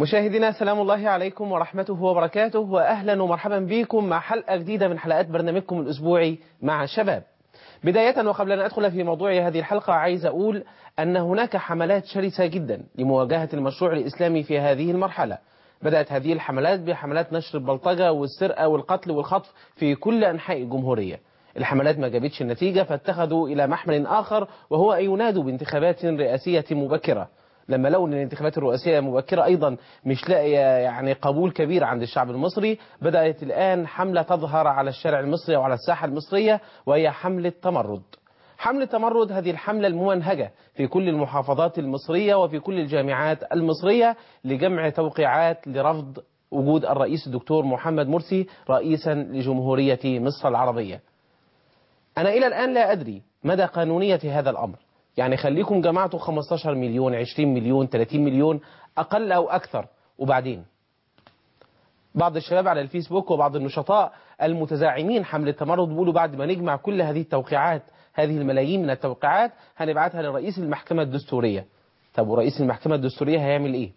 مشاهدينا سلام الله عليكم ورحمته وبركاته وأهلا ومرحبا بكم مع حلقة جديدة من حلقات برنامجكم الأسبوعي مع الشباب بداية وقبل أن أدخل في موضوع هذه الحلقة عايز أقول أن هناك حملات شرسة جدا لمواجهة المشروع الإسلامي في هذه المرحلة بدأت هذه الحملات بحملات نشر البلطجة والسرقة والقتل والخطف في كل أنحاء الجمهورية الحملات ما جابتش النتيجة فاتخذوا إلى محمل آخر وهو أن ينادوا بانتخابات رئاسية مبكرة لما لقوا ان الانتخابات الرئاسيه المبكره ايضا مش لاقيه يعني قبول كبير عند الشعب المصري بدات الان حمله تظهر على الشارع المصري وعلى الساحه المصريه وهي حمله تمرد حمله تمرد هذه الحمله الممنهجه في كل المحافظات المصريه وفي كل الجامعات المصريه لجمع توقيعات لرفض وجود الرئيس الدكتور محمد مرسي رئيسا لجمهوريه مصر العربيه انا الى الان لا ادري مدى قانونيه هذا الامر يعني خليكم جمعتوا 15 مليون 20 مليون 30 مليون أقل أو أكثر وبعدين بعض الشباب على الفيسبوك وبعض النشطاء المتزاعمين حملة تمرد بيقولوا بعد ما نجمع كل هذه التوقيعات هذه الملايين من التوقيعات هنبعتها لرئيس المحكمة الدستورية طب ورئيس المحكمة الدستورية هيعمل ايه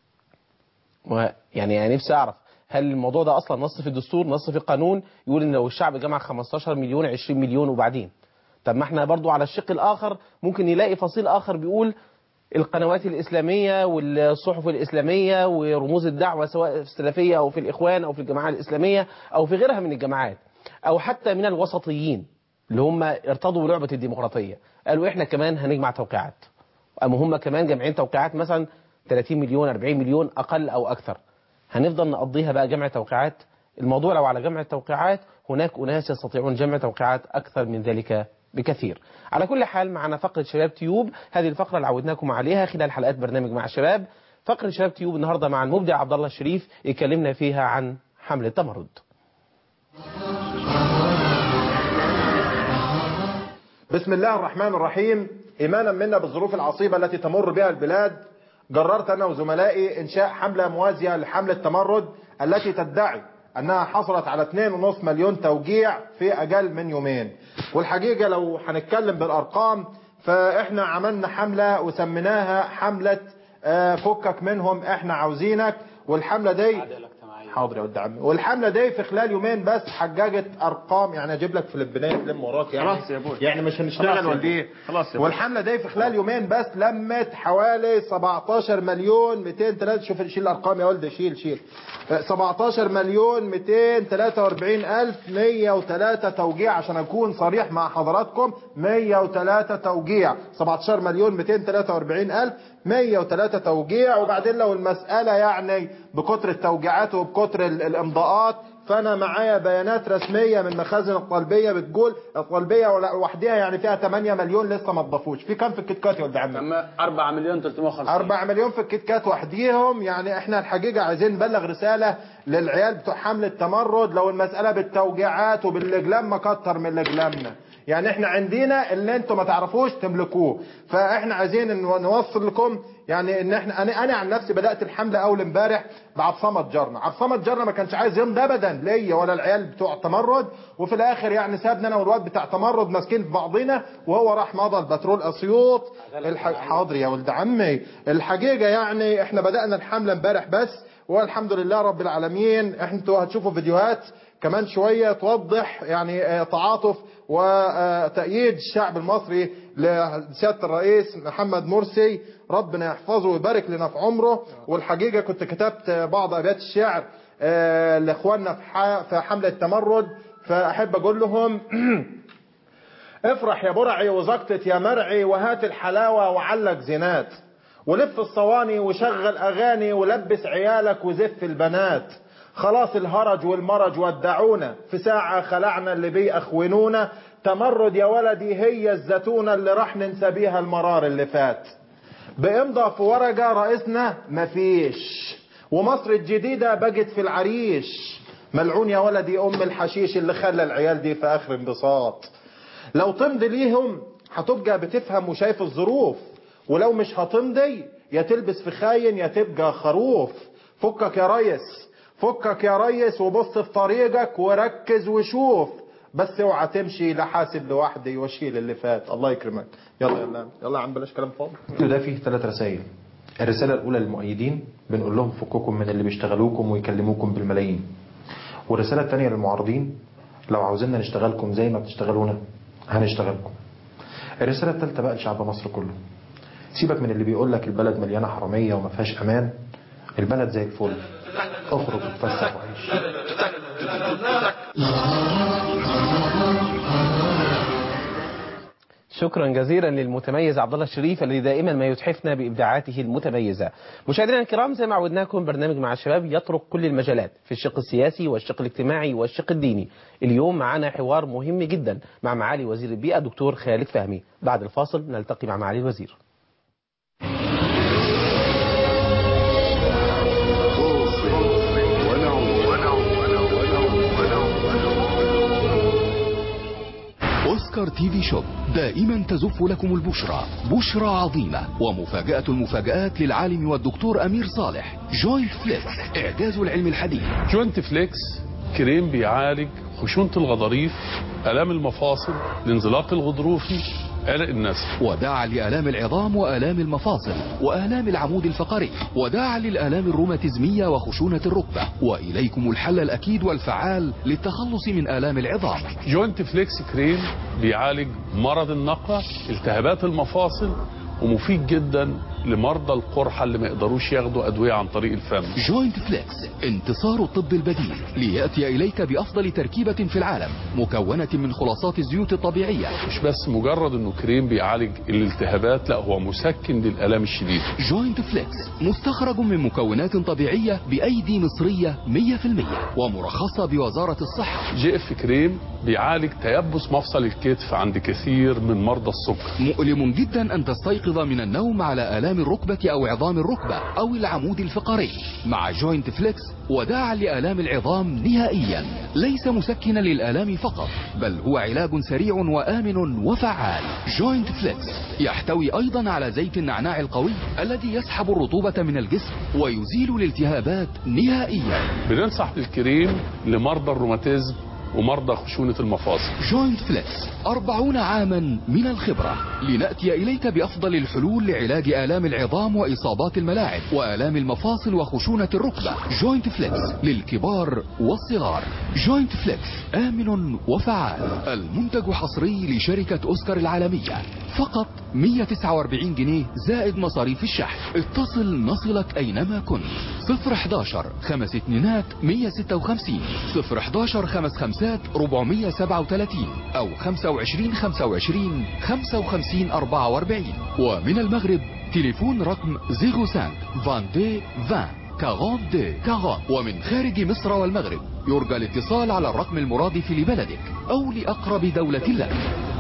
يعني يعني نفسي اعرف هل الموضوع ده اصلا نص في الدستور نص في القانون يقول ان لو الشعب جمع 15 مليون 20 مليون وبعدين طب ما احنا برضو على الشق الآخر ممكن يلاقي فصيل آخر بيقول القنوات الإسلامية والصحف الإسلامية ورموز الدعوة سواء في السلفية أو في الإخوان أو في الجماعة الإسلامية أو في غيرها من الجماعات أو حتى من الوسطيين اللي هم ارتضوا بلعبة الديمقراطية قالوا إحنا كمان هنجمع توقيعات أما هم كمان جامعين توقيعات مثلا 30 مليون 40 مليون أقل أو أكثر هنفضل نقضيها بقى جمع توقيعات الموضوع لو على جمع التوقيعات هناك أناس يستطيعون جمع توقيعات أكثر من ذلك بكثير على كل حال معنا فقرة شباب تيوب هذه الفقرة اللي عودناكم عليها خلال حلقات برنامج مع الشباب فقرة شباب تيوب النهاردة مع المبدع عبد الله الشريف يكلمنا فيها عن حمل التمرد بسم الله الرحمن الرحيم إيمانا منا بالظروف العصيبة التي تمر بها البلاد قررت أنا وزملائي إنشاء حملة موازية لحملة التمرد التي تدعي أنها حصلت على 2.5 مليون توجيع في أقل من يومين والحقيقة لو هنتكلم بالأرقام فإحنا عملنا حملة وسميناها حملة فكك منهم إحنا عاوزينك والحملة دي حاضر يا ولد عمي والحملة دي في خلال يومين بس حققت أرقام يعني أجيب لك فلبينية تلم وراك يعني خلاص يا ابوي يعني مش هنشتغل ولا إيه خلاص يا والحملة دي في خلال يومين بس لمت حوالي 17 مليون 203 شوف شيل الأرقام يا ولد شيل شيل 17 مليون 243 ألف 103 توجيع عشان أكون صريح مع حضراتكم 103 توجيع 17 مليون 243 ألف 103 توجيع وبعدين لو المسألة يعني بكتر التوجيعات وبكتر الإمضاءات فأنا معايا بيانات رسمية من مخازن الطلبية بتقول الطلبية لوحدها يعني فيها 8 مليون لسه ما اتضافوش في كام في الكيت كات يا ولد عمي؟ أما 4 مليون 350 4 مليون في الكيت كات وحديهم يعني احنا الحقيقة عايزين نبلغ رسالة للعيال بتوع حملة تمرد لو المسألة بالتوجيعات وبالإقلام ما كتر من الإقلامنا يعني احنا عندنا اللي انتم ما تعرفوش تملكوه فاحنا عايزين نوصل لكم يعني ان احنا انا انا عن نفسي بدات الحمله اول امبارح بعبد صمد جارنا عبد صمد جارنا ما كانش عايز يمضي ابدا ليا ولا العيال بتوع تمرد وفي الاخر يعني سابنا انا والواد بتاع تمرد ماسكين في بعضنا وهو راح مضى البترول اسيوط الح... حاضر يا ولد عمي الحقيقه يعني احنا بدانا الحمله امبارح بس والحمد لله رب العالمين انتوا هتشوفوا فيديوهات كمان شوية توضح يعني تعاطف وتأييد الشعب المصري لسيادة الرئيس محمد مرسي ربنا يحفظه ويبارك لنا في عمره والحقيقة كنت كتبت بعض أبيات الشعر لإخواننا في حملة التمرد فأحب أقول لهم افرح يا برعي وزقطت يا مرعي وهات الحلاوة وعلق زينات ولف الصواني وشغل أغاني ولبس عيالك وزف البنات خلاص الهرج والمرج ودعونا في ساعة خلعنا اللي بيأخونونا تمرد يا ولدي هي الزتونة اللي راح ننسى بيها المرار اللي فات بامضى في ورقة رئيسنا مفيش ومصر الجديدة بقت في العريش ملعون يا ولدي ام الحشيش اللي خلى العيال دي في اخر انبساط لو تمضي ليهم هتبقى بتفهم وشايف الظروف ولو مش هتمضي يا تلبس في خاين يا تبقى خروف فكك يا ريس فكك يا ريس وبص في طريقك وركز وشوف بس اوعى تمشي لحاسب لوحدي واشيل اللي فات الله يكرمك يلا يلا يلا يا عم بلاش كلام فاضي ده فيه ثلاث رسائل الرسالة الأولى للمؤيدين بنقول لهم فككم من اللي بيشتغلوكم ويكلموكم بالملايين والرسالة الثانية للمعارضين لو عاوزيننا نشتغلكم زي ما بتشتغلونا هنشتغلكم الرسالة الثالثة بقى لشعب مصر كله سيبك من اللي بيقول لك البلد مليانة حرامية وما فيهاش أمان البلد زي الفل اخرج وتفسح وعيش شكرا جزيلا للمتميز عبد الله الشريف الذي دائما ما يتحفنا بابداعاته المتميزه. مشاهدينا الكرام زي ما عودناكم برنامج مع الشباب يطرق كل المجالات في الشق السياسي والشق الاجتماعي والشق الديني. اليوم معنا حوار مهم جدا مع معالي وزير البيئه دكتور خالد فهمي. بعد الفاصل نلتقي مع معالي الوزير. أوسكار تي في شوب دائما تزف لكم البشرى بشرى عظيمة ومفاجأة المفاجآت للعالم والدكتور أمير صالح جوينت فليكس إعجاز العلم الحديث جوينت فليكس كريم بيعالج خشونة الغضاريف آلام المفاصل الانزلاق الغضروفي قلق النسل وداعا لآلام العظام وآلام المفاصل وآلام العمود الفقري وداعا للآلام الروماتيزمية وخشونة الركبة وإليكم الحل الأكيد والفعال للتخلص من آلام العظام جوينت فليكس كريم بيعالج مرض النقع التهابات المفاصل ومفيد جدا لمرضى القرحة اللي ما يقدروش ياخدوا أدوية عن طريق الفم جوينت فليكس انتصار الطب البديل ليأتي إليك بأفضل تركيبة في العالم مكونة من خلاصات الزيوت الطبيعية مش بس مجرد انه كريم بيعالج الالتهابات لا هو مسكن للآلام الشديدة جوينت فليكس مستخرج من مكونات طبيعية بأيدي مصرية 100% ومرخصة بوزارة الصحة جي اف كريم بيعالج تيبس مفصل الكتف عند كثير من مرضى السكر مؤلم جدا أن تستيقظ من النوم على آلام الركبة أو عظام الركبة أو العمود الفقري مع جوينت فليكس وداعا لآلام العظام نهائيا ليس مسكنا للآلام فقط بل هو علاج سريع وآمن وفعال جوينت فليكس يحتوي أيضا على زيت النعناع القوي الذي يسحب الرطوبة من الجسم ويزيل الالتهابات نهائيا بننصح بالكريم لمرضى الروماتيزم ومرضى خشونة المفاصل جوينت فليكس أربعون عاما من الخبرة لنأتي إليك بأفضل الحلول لعلاج آلام العظام وإصابات الملاعب وآلام المفاصل وخشونة الركبة جوينت فليكس للكبار والصغار جوينت فليكس آمن وفعال المنتج حصري لشركة أوسكار العالمية فقط 149 جنيه زائد مصاريف الشحن اتصل نصلك أينما كنت 011 خمس اتنينات 156 011 خمس خمسات 437 أو 25 25 55 44 ومن المغرب تليفون رقم 05 22 20 42 40 ومن خارج مصر والمغرب يرجى الاتصال على الرقم المرادف لبلدك أو لأقرب دولة لك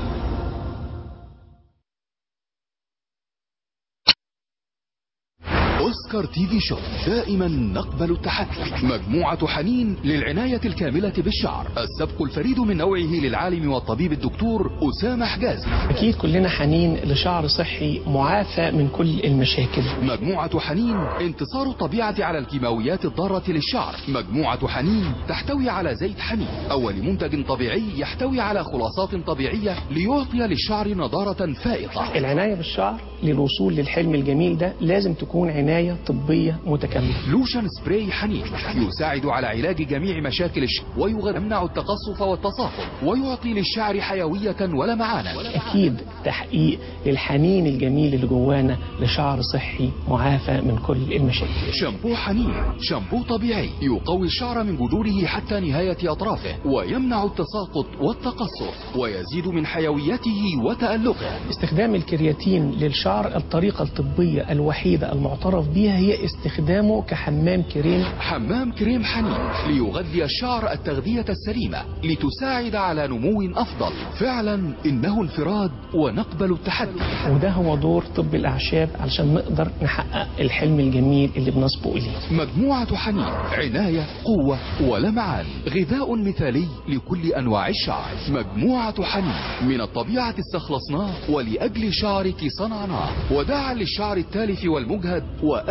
أوسكار تي في شو دائما نقبل التحدي مجموعة حنين للعناية الكاملة بالشعر السبق الفريد من نوعه للعالم والطبيب الدكتور أسامة حجازي أكيد كلنا حنين لشعر صحي معافى من كل المشاكل مجموعة حنين انتصار الطبيعة على الكيماويات الضارة للشعر مجموعة حنين تحتوي على زيت حنين أول منتج طبيعي يحتوي على خلاصات طبيعية ليعطي للشعر نضارة فائقة العناية بالشعر للوصول للحلم الجميل ده لازم تكون عناية طبية متكاملة لوشن سبراي حنين يساعد على علاج جميع مشاكل الشعر ويمنع التقصف والتصاقم ويعطي للشعر حيوية ولمعانا أكيد تحقيق للحنين الجميل اللي جوانا لشعر صحي معافى من كل المشاكل شامبو حنين شامبو طبيعي يقوي الشعر من جذوره حتى نهاية أطرافه ويمنع التساقط والتقصف ويزيد من حيويته وتألقه استخدام الكرياتين للشعر الطريقة الطبية الوحيدة المعترف بها هي استخدامه كحمام كريم حمام كريم حنين ليغذي الشعر التغذية السليمة لتساعد على نمو أفضل فعلا إنه انفراد ونقبل التحدي وده هو دور طب الأعشاب علشان نقدر نحقق الحلم الجميل اللي بنصبو إليه مجموعة حنين عناية قوة ولمعان غذاء مثالي لكل أنواع الشعر مجموعة حنين من الطبيعة استخلصناه ولأجل شعرك صنعناه وداعا للشعر التالف والمجهد وأهل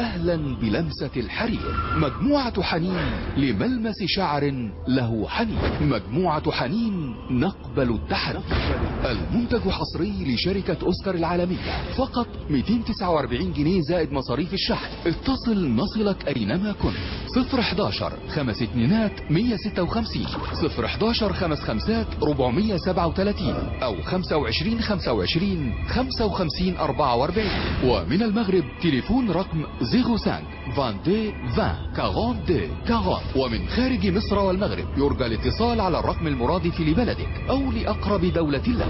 أهلا بلمسة الحرير مجموعة حنين لملمس شعر له حنين مجموعة حنين نقبل التحدي المنتج حصري لشركة أوسكار العالمية فقط 249 جنيه زائد مصاريف الشحن اتصل نصلك أينما كنت 011 خمس اتنينات 156 011 خمس خمسات 437 أو 25 25 55 44 ومن المغرب تليفون رقم 05 22 20 42 40 ومن خارج مصر والمغرب يرجى الاتصال على الرقم المرادف لبلدك أو لأقرب دولة لك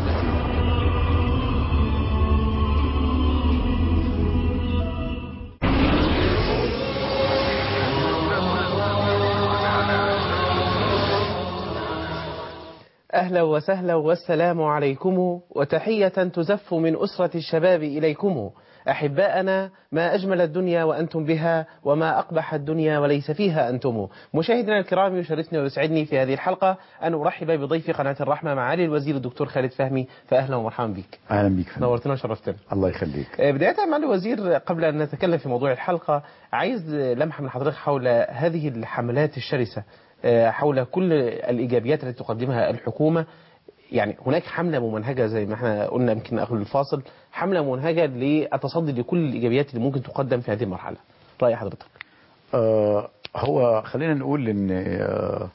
أهلا وسهلا والسلام عليكم وتحية تزف من أسرة الشباب إليكم أحباءنا ما أجمل الدنيا وأنتم بها وما أقبح الدنيا وليس فيها أنتم مشاهدينا الكرام يشرفني ويسعدني في هذه الحلقة أن أرحب بضيف قناة الرحمة معالي الوزير الدكتور خالد فهمي فأهلا ومرحبا بك اهلا بيك فندم. نورتنا وشرفتنا الله يخليك آه، بداية معالي الوزير قبل أن نتكلم في موضوع الحلقة عايز لمحة من حضرتك حول هذه الحملات الشرسة آه، حول كل الإيجابيات التي تقدمها الحكومة يعني هناك حملة ممنهجة زي ما احنا قلنا يمكن قبل الفاصل حملة ممنهجة للتصدي لكل الإيجابيات اللي ممكن تقدم في هذه المرحلة رأي حضرتك آه هو خلينا نقول ان آه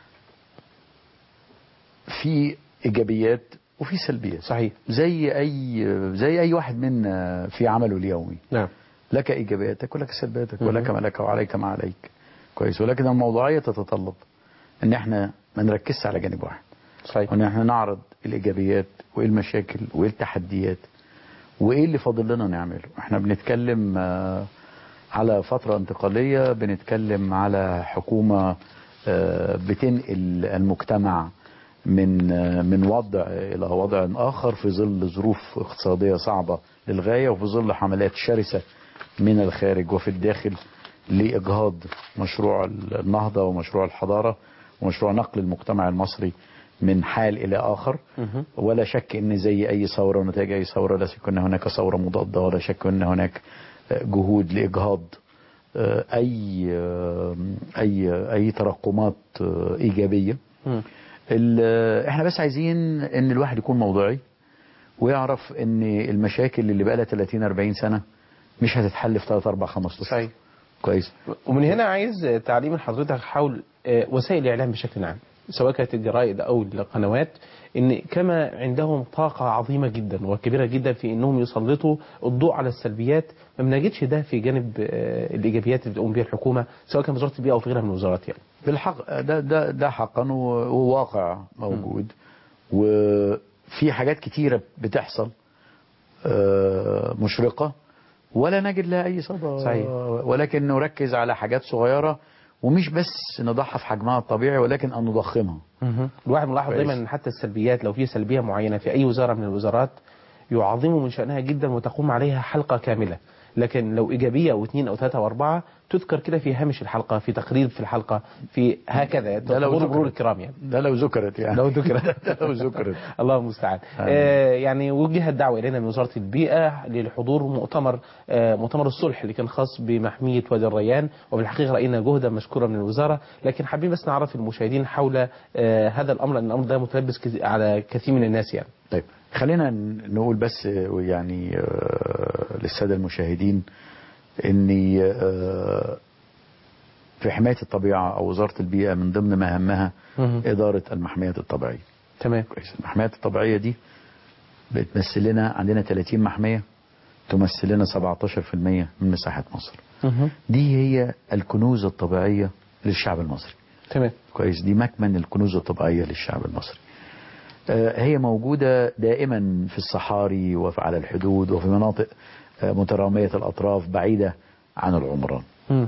في ايجابيات وفي سلبيات صحيح زي اي زي اي واحد منا في عمله اليومي نعم لك ايجابياتك ولك سلبياتك مهم. ولك ما لك وعليك ما عليك كويس ولكن الموضوعيه تتطلب ان احنا ما نركزش على جانب واحد صحيح وان احنا نعرض الايجابيات وايه المشاكل وايه التحديات وايه اللي فاضل لنا نعمله احنا بنتكلم آه، على فترة انتقالية بنتكلم على حكومة آه، بتنقل المجتمع من آه، من وضع الى وضع اخر في ظل ظروف اقتصادية صعبة للغاية وفي ظل حملات شرسة من الخارج وفي الداخل لاجهاض مشروع النهضة ومشروع الحضارة ومشروع نقل المجتمع المصري من حال الى اخر مهم. ولا شك ان زي اي ثوره ونتائج اي ثوره لا شك ان هناك ثوره مضاده ولا شك ان هناك جهود لاجهاض آه، اي آه، اي اي ترقمات آه، ايجابيه مم. ال- احنا بس عايزين ان الواحد يكون موضوعي ويعرف ان المشاكل اللي بقى لها 30 40 سنه مش هتتحل في 3 4 5 اشهر صحيح كويس ومن هنا عايز تعليم من حضرتك حول آه، وسائل الإعلام بشكل عام سواء كانت الجرائد أو القنوات إن كما عندهم طاقة عظيمة جدا وكبيرة جدا في إنهم يسلطوا الضوء على السلبيات ما بنجدش ده في جانب آه، الإيجابيات اللي بتقوم بها الحكومة سواء كان وزارة البيئة أو في غيرها من الوزارات يعني بالحق ده ده ده حقا و- وواقع موجود وفي حاجات كتيرة بتحصل آه، مشرقة ولا نجد لها أي صدى صحيح. ولكن نركز على حاجات صغيرة ومش بس نضعها في حجمها الطبيعي ولكن أن نضخمها الواحد ملاحظ كويس. دايما ان حتى السلبيات لو في سلبيه معينه في اي وزاره من الوزارات يعظموا من شانها جدا وتقوم عليها حلقه كامله لكن لو ايجابيه او اثنين او ثلاثه او اربعه تذكر كده في هامش الحلقه في تقرير في الحلقه في هكذا ده لو مرور ذكرت. مرور الكرام يعني ده لو ذكرت يعني لو ذكرت ده لو ذكرت الله المستعان آمين. آه يعني وجهت دعوه الينا من وزاره البيئه للحضور مؤتمر آه مؤتمر الصلح اللي كان خاص بمحميه وادي الريان وبالحقيقه راينا جهدا مشكورا من الوزاره لكن حابين بس نعرف المشاهدين حول آه هذا الامر لان الامر ده متلبس كث- على كثير من الناس يعني طيب خلينا نقول بس يعني آه، للسادة المشاهدين اني آه، في حماية الطبيعة او وزارة البيئة من ضمن مهامها مهم. ادارة المحميات الطبيعية تمام كويس المحميات الطبيعية دي بتمثل لنا عندنا 30 محمية تمثل لنا 17% من مساحة مصر دي هي الكنوز الطبيعية للشعب المصري تمام كويس دي مكمن الكنوز الطبيعية للشعب المصري آه، هي موجودة دائما في الصحاري وعلى الحدود وفي مناطق آه، مترامية الأطراف بعيدة عن العمران مم.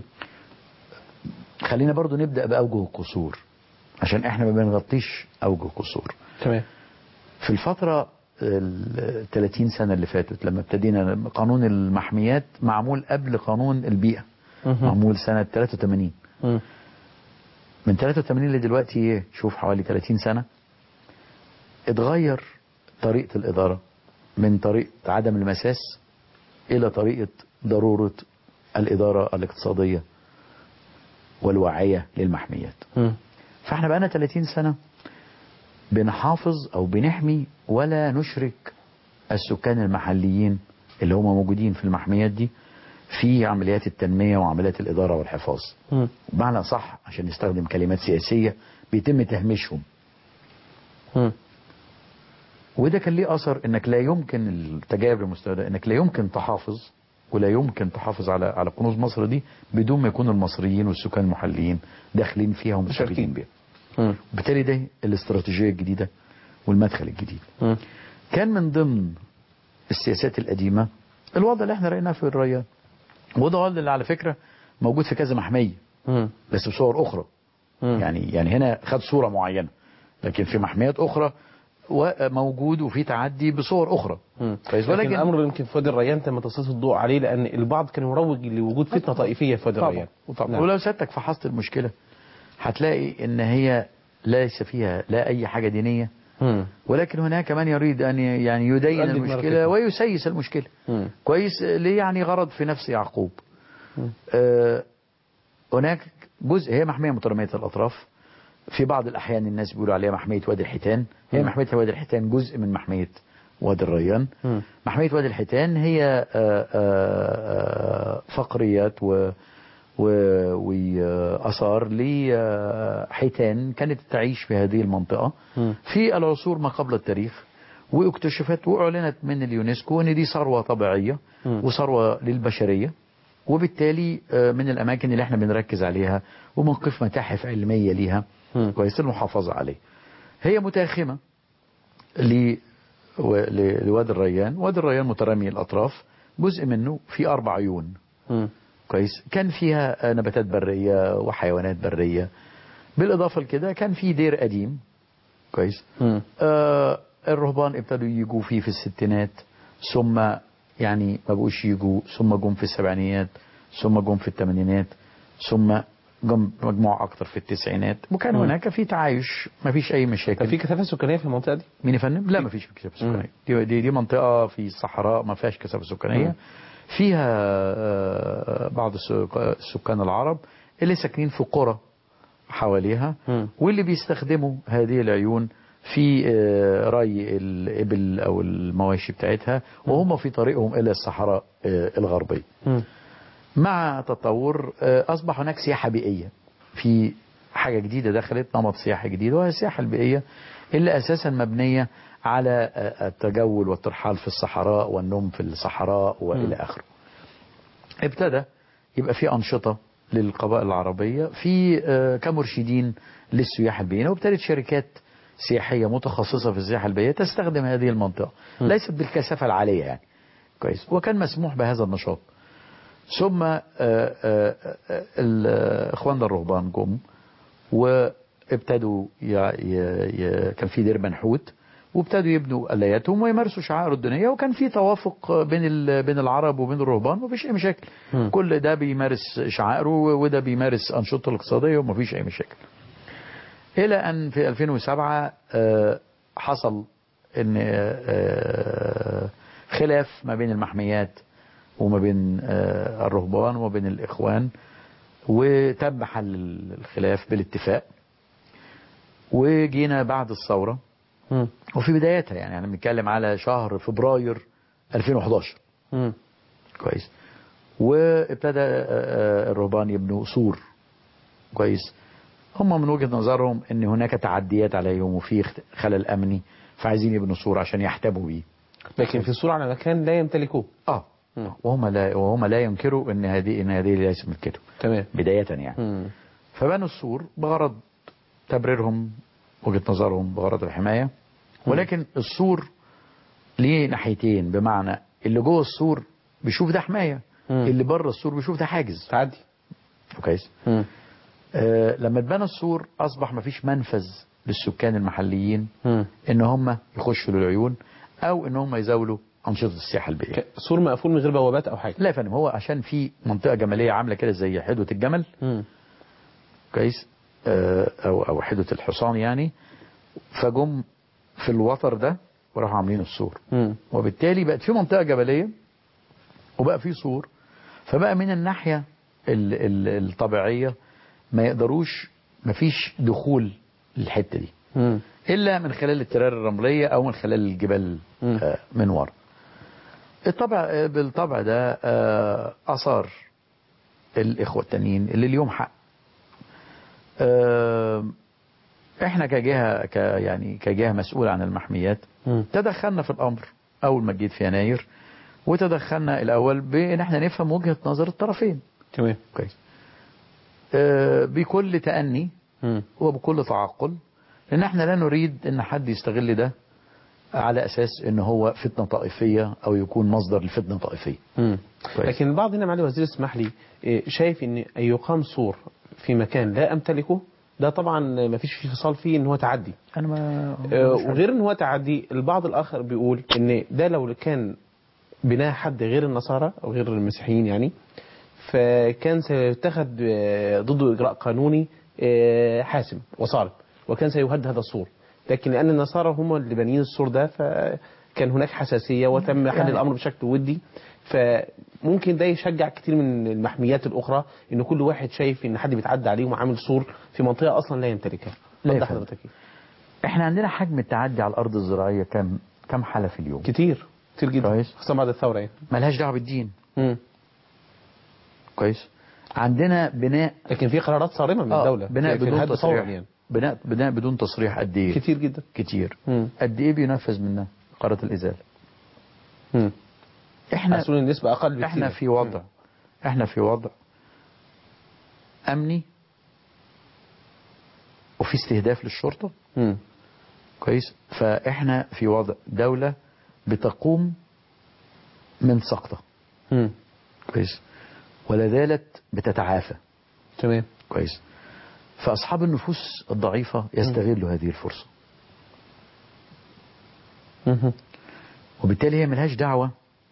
خلينا برضو نبدأ بأوجه القصور عشان احنا ما بنغطيش أوجه القصور تمام في الفترة ال 30 سنة اللي فاتت لما ابتدينا قانون المحميات معمول قبل قانون البيئة مهم. معمول سنة 83 مم. من 83 لدلوقتي ايه شوف حوالي 30 سنة اتغير طريقة الإدارة من طريقة عدم المساس إلى طريقة ضرورة الإدارة الاقتصادية والواعية للمحميات مم. فاحنا بقالنا 30 سنة بنحافظ أو بنحمي ولا نشرك السكان المحليين اللي هم موجودين في المحميات دي في عمليات التنمية وعمليات الإدارة والحفاظ مم. بمعنى صح عشان نستخدم كلمات سياسية بيتم تهميشهم مم. وده كان ليه اثر انك لا يمكن التجارب المستوى ده انك لا يمكن تحافظ ولا يمكن تحافظ على على كنوز مصر دي بدون ما يكون المصريين والسكان المحليين داخلين فيها ومستفيدين بيها. مم. وبالتالي ده الاستراتيجيه الجديده والمدخل الجديد. مم. كان من ضمن السياسات القديمه الوضع اللي احنا رايناه في الريان. وده وضع اللي على فكره موجود في كذا محميه مم. بس بصور اخرى. مم. يعني يعني هنا خد صوره معينه لكن في محميات اخرى موجود وفي تعدي بصور اخرى مم. كويس ولكن ولكن الامر يمكن في وادي الريان تم تسليط الضوء عليه لان البعض كان يروج لوجود فتنه طائفيه في وادي طبعا الريان وطبعا نعم. ولو سيادتك فحصت المشكله هتلاقي ان هي ليس فيها لا اي حاجه دينيه مم. ولكن هناك من يريد ان ي- يعني يدين يؤدي المشكله بمركزه. ويسيس المشكله مم. كويس ليه يعني غرض في نفس يعقوب مم. آه هناك جزء هي محميه متراميه الاطراف في بعض الاحيان الناس بيقولوا عليها محميه وادي الحيتان هي مم. محميه وادي الحيتان جزء من محميه وادي الريان مم. محميه وادي الحيتان هي آه، آه، آه، فقريات و و- وآثار لحيتان كانت تعيش في هذه المنطقة مم. في العصور ما قبل التاريخ واكتشفت وأعلنت من اليونسكو أن دي ثروة طبيعية مم. وثروة للبشرية وبالتالي آه، من الأماكن اللي احنا بنركز عليها وبنقف متاحف علمية ليها مم. كويس المحافظة عليه هي متاخمة ل- و- ل- لوادي الريان وادي الريان مترامي الأطراف جزء منه في أربع عيون مم. كويس كان فيها آه، نباتات برية وحيوانات برية بالإضافة لكده كان في دير قديم كويس مم. آه الرهبان ابتدوا يجوا فيه في الستينات ثم يعني ما بقوش يجوا ثم جم في السبعينيات ثم جم في الثمانينات ثم جم مجموعة أكتر في التسعينات وكان مم. هناك في تعايش ما فيش أي مشاكل كان في كثافه سكانيه في المنطقه دي مين يا فندم؟ لا ما فيش كثافة سكانية دي, دي دي منطقة في الصحراء ما فيهاش كثافة سكانية مم. فيها آه، بعض السك- السكان العرب اللي ساكنين في قرى حواليها مم. واللي بيستخدموا هذه العيون في آه، ري الإبل أو المواشي بتاعتها وهم في طريقهم إلى الصحراء آه، الغربية مم. مع تطور آه، أصبح هناك سياحة بيئية في حاجة جديدة دخلت نمط سياحي جديد وهي السياحة البيئية اللي أساسا مبنية على آه، التجول والترحال في الصحراء والنوم في الصحراء وإلى آخره ابتدى يبقى في أنشطة للقبائل العربية في آه، كمرشدين للسياحة البيئية وابتدت شركات سياحية متخصصة في السياحة البيئية تستخدم هذه المنطقة ليست بالكثافة العالية يعني كويس وكان مسموح بهذا النشاط ثم آه، آه، آه، ال- اخواننا الرهبان جم وابتدوا ي... ي... ي... كان في دير منحوت وابتدوا يبنوا الاياتهم ويمارسوا شعائر الدنيا وكان في توافق بين ال... بين العرب وبين الرهبان ومفيش اي مشاكل مم. كل ده بيمارس شعائره وده بيمارس انشطته الاقتصاديه ومفيش اي مشاكل الى ان في 2007 آه، حصل ان آه، خلاف ما بين المحميات وما بين آه، الرهبان وما بين الإخوان وتم حل الخلاف بالاتفاق وجينا بعد الثورة مم. وفي بدايتها يعني احنا بنتكلم على شهر فبراير 2011 مم. كويس وابتدى آه، آه، الرهبان يبنوا سور كويس هم من وجهة نظرهم ان هناك تعديات عليهم وفي اخت- خلل امني فعايزين يبنوا سور عشان يحتموا بيه لكن في صوره على مكان لا يمتلكوه اه مم. وهم لا وهم لا ينكروا ان هذه ان هذه ليست ملكتهم تمام بداية يعني مم. فبنوا السور بغرض تبريرهم وجهة نظرهم بغرض الحماية ولكن السور ليه ناحيتين بمعنى اللي جوه السور بيشوف ده حماية مم. اللي بره السور بيشوف ده حاجز تعدي كويس مم. آه لما اتبنى السور اصبح مفيش منفذ للسكان المحليين مم. ان هم يخشوا للعيون او ان هم يزاولوا انشطه السياحه البيئيه ك- سور مقفول من غير بوابات او حاجه لا يا فندم هو عشان في منطقه جماليه عامله كده زي حدوه الجمل مم. كويس آه، او او حدوه الحصان يعني فجم في الوتر ده وراحوا عاملين السور مم. وبالتالي بقت في منطقه جبليه وبقى في سور فبقى من الناحية ال- ال- الطبيعية ما يقدروش ما فيش دخول للحتة دي مم. إلا من خلال الترار الرملية أو من خلال الجبال مم. آه، من ورا الطبع آه، بالطبع ده آه، أثار الإخوة التانيين اللي اليوم حق آه، احنا كجهة ك يعني كجهة مسؤولة عن المحميات مم. تدخلنا في الأمر أول ما جيت في يناير وتدخلنا الأول بأن احنا نفهم وجهة نظر الطرفين تمام كويس آه، بكل تأني مم. وبكل تعقل لأن احنا لا نريد أن حد يستغل ده على أساس أن هو فتنة طائفية أو يكون مصدر لفتنة طائفية مم. كويس. لكن البعض هنا معالي الوزير اسمح لي إيه، شايف ان أن يقام سور في مكان لا امتلكه ده طبعا ما فيش فيه فصال فيه ان هو تعدي أنا ما آه، مش عارف. وغير ان هو تعدي البعض الاخر بيقول ان ده لو كان بناء حد غير النصارى او غير المسيحيين يعني فكان سيتخذ آه، ضده اجراء قانوني آه، حاسم وصارم وكان سيهد هذا السور لكن لان النصارى هم اللي بانيين السور ده فكان هناك حساسيه وتم حل يعني- الامر بشكل ودي فممكن ده يشجع كتير من المحميات الاخرى ان كل واحد شايف ان حد بيتعدى عليه وعامل سور في منطقه اصلا لا يمتلكها لا اتفضل يفهم. حضرتك إيه؟ احنا عندنا حجم التعدي على الأرض الزراعية كم كم حالة في اليوم كتير كتير جدا كويس. خاصة بعد الثورة يعني ملهاش دعوة بالدين مم. كويس عندنا بناء لكن في قرارات صارمة من آه، الدولة بناء في- في بدون الهد فورا تصريح يعني بناء بناء بدون تصريح قد ايه كتير جدا كتير مم. قد ايه بينفذ منها قرارات الازاله مم. احنا أصول النسبة أقل بكتير احنا في وضع احنا في وضع امني وفي استهداف للشرطه مم. كويس فاحنا في وضع دوله بتقوم من سقطه مم. كويس ولا زالت بتتعافى تمام كويس فاصحاب النفوس الضعيفه يستغلوا هذه الفرصه مم. وبالتالي هي ملهاش دعوة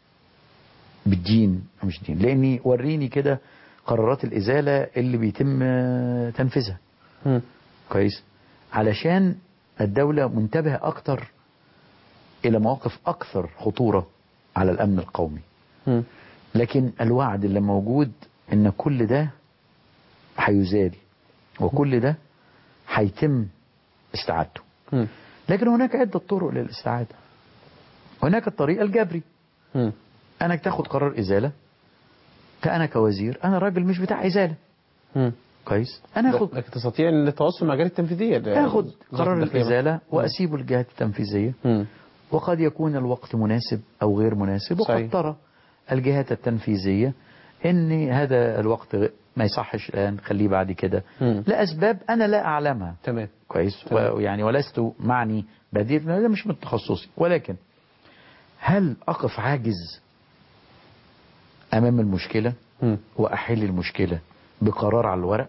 بالدين أو مش دين لأني وريني كده قرارات الإزالة اللي بيتم آه، تنفيذها مم. كويس علشان الدولة منتبهة أكتر إلى مواقف أكثر خطورة على الأمن القومي مم. لكن الوعد اللي موجود إن كل ده هيزال وكل ده هيتم استعادته مم. لكن هناك عدة طرق للاستعادة هناك الطريق الجبري مم. انك تاخد قرار ازاله كأنا كوزير انا راجل مش بتاع ازاله مم. كويس انا اخد لكن تستطيع أن التواصل مع الجهات التنفيذية اخد وزارة قرار الداخلية. الازاله واسيبه للجهات التنفيذيه مم. وقد يكون الوقت مناسب او غير مناسب وقد صحيح. ترى الجهات التنفيذيه ان هذا الوقت غ- ما يصحش الان خليه بعد كده مم. لاسباب انا لا اعلمها تمام كويس تمام. ويعني ولست معني بديل ده مش من تخصصي ولكن هل اقف عاجز امام المشكله مم. واحل المشكله بقرار على الورق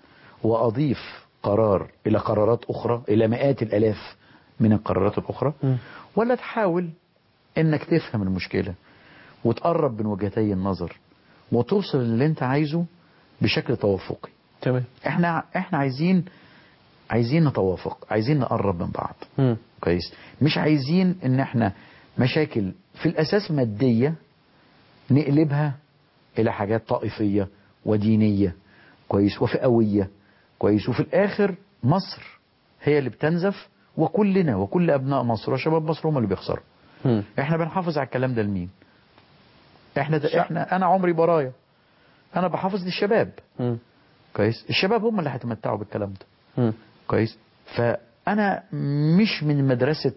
واضيف قرار الى قرارات اخرى الى مئات الالاف من القرارات الاخرى مم. ولا تحاول انك تفهم المشكله وتقرب من وجهتي النظر وتوصل اللي انت عايزه بشكل توافقي تمام احنا احنا عايزين عايزين نتوافق عايزين نقرب من بعض مم. كويس مش عايزين ان احنا مشاكل في الاساس مادية نقلبها الى حاجات طائفية ودينية كويس وفئوية كويس وفي الاخر مصر هي اللي بتنزف وكلنا وكل ابناء مصر وشباب مصر هم اللي بيخسروا مم. احنا بنحافظ على الكلام ده لمين احنا احنا انا عمري برايا انا بحافظ للشباب مم. كويس الشباب هم اللي هيتمتعوا بالكلام ده مم. كويس فانا مش من مدرسة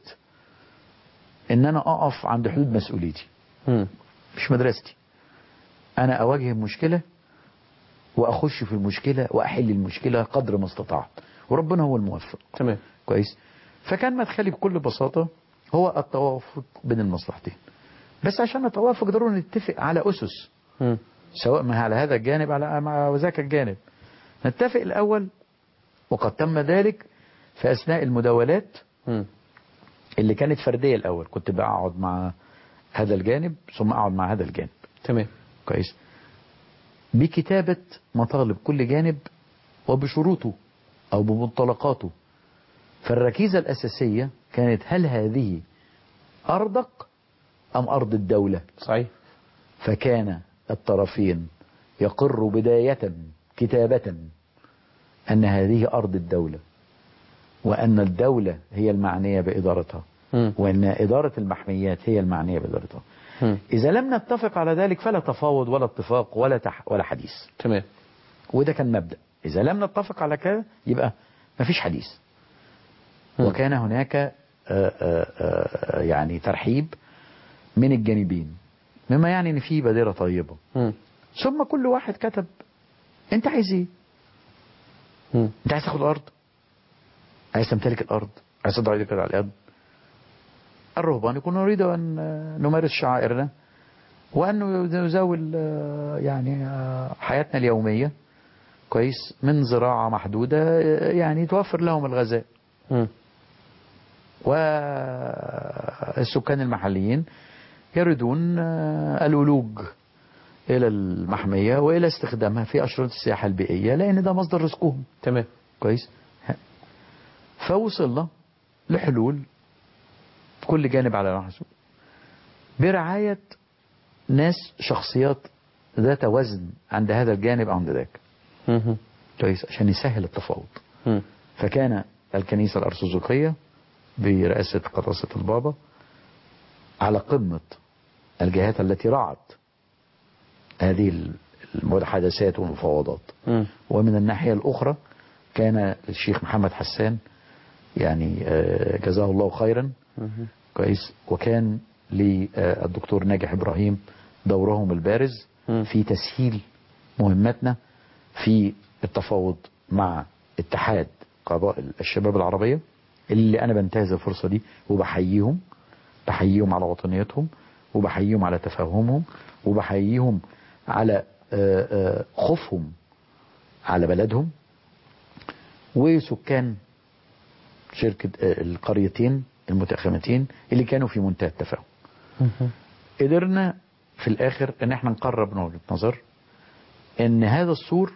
ان انا اقف عند حدود مسؤوليتي مم. مش مدرستي انا اواجه المشكلة واخش في المشكلة واحل المشكلة قدر ما استطعت وربنا هو الموفق تمام كويس فكان مدخلي بكل بساطة هو التوافق بين المصلحتين بس عشان نتوافق ضروري نتفق على اسس مم. سواء ما على هذا الجانب على مع ذاك الجانب نتفق الأول وقد تم ذلك في أثناء المداولات مم. اللي كانت فردية الأول كنت بقعد مع هذا الجانب ثم أقعد مع هذا الجانب تمام كويس بكتابة مطالب كل جانب وبشروطه أو بمنطلقاته فالركيزة الأساسية كانت هل هذه أرضك أم أرض الدولة صحيح فكان الطرفين يقر بداية كتابة أن هذه أرض الدولة وأن الدولة هي المعنية بإدارتها مم. وأن إدارة المحميات هي المعنية بإدارتها مم. إذا لم نتفق على ذلك فلا تفاوض ولا اتفاق ولا تح ولا حديث تمام وده كان مبدأ إذا لم نتفق على كده يبقى مفيش حديث وكان هناك آه، آه، آه، يعني ترحيب من الجانبين مما يعني ان في بادرة طيبة مم. ثم كل واحد كتب انت عايز ايه مم. انت عايز تاخد الارض عايز تمتلك الارض عايز تضع يدك على الارض الرهبان يكون نريد ان نمارس شعائرنا وان نزاول آه، يعني آه، حياتنا اليوميه كويس من زراعه محدوده آه، يعني توفر لهم الغذاء مم. والسكان المحليين يريدون آه، الولوج إلى المحمية وإلى استخدامها في أشرطة السياحة البيئية لأن ده مصدر رزقهم تمام كويس ها. فوصلنا لحلول كل جانب على نحسه برعاية ناس شخصيات ذات وزن عند هذا الجانب أو عند ذاك مم. كويس عشان يسهل التفاوض مم. فكان الكنيسة الأرثوذكية برئاسة قداسة البابا على قمة الجهات التي رعت هذه المحادثات والمفاوضات مم. ومن الناحية الأخرى كان الشيخ محمد حسان يعني آه، جزاه الله خيرا كويس وكان للدكتور ناجح إبراهيم دورهم البارز مم. في تسهيل مهمتنا في التفاوض مع اتحاد قبائل الشباب العربية اللي أنا بنتهز الفرصة دي وبحييهم بحييهم على وطنيتهم وبحييهم على تفاهمهم وبحييهم على آه، آه، خوفهم على بلدهم وسكان شركة آه، القريتين المتأخمتين اللي كانوا في منتهى التفاهم قدرنا في الآخر ان احنا نقرب من وجهة نظر ان هذا السور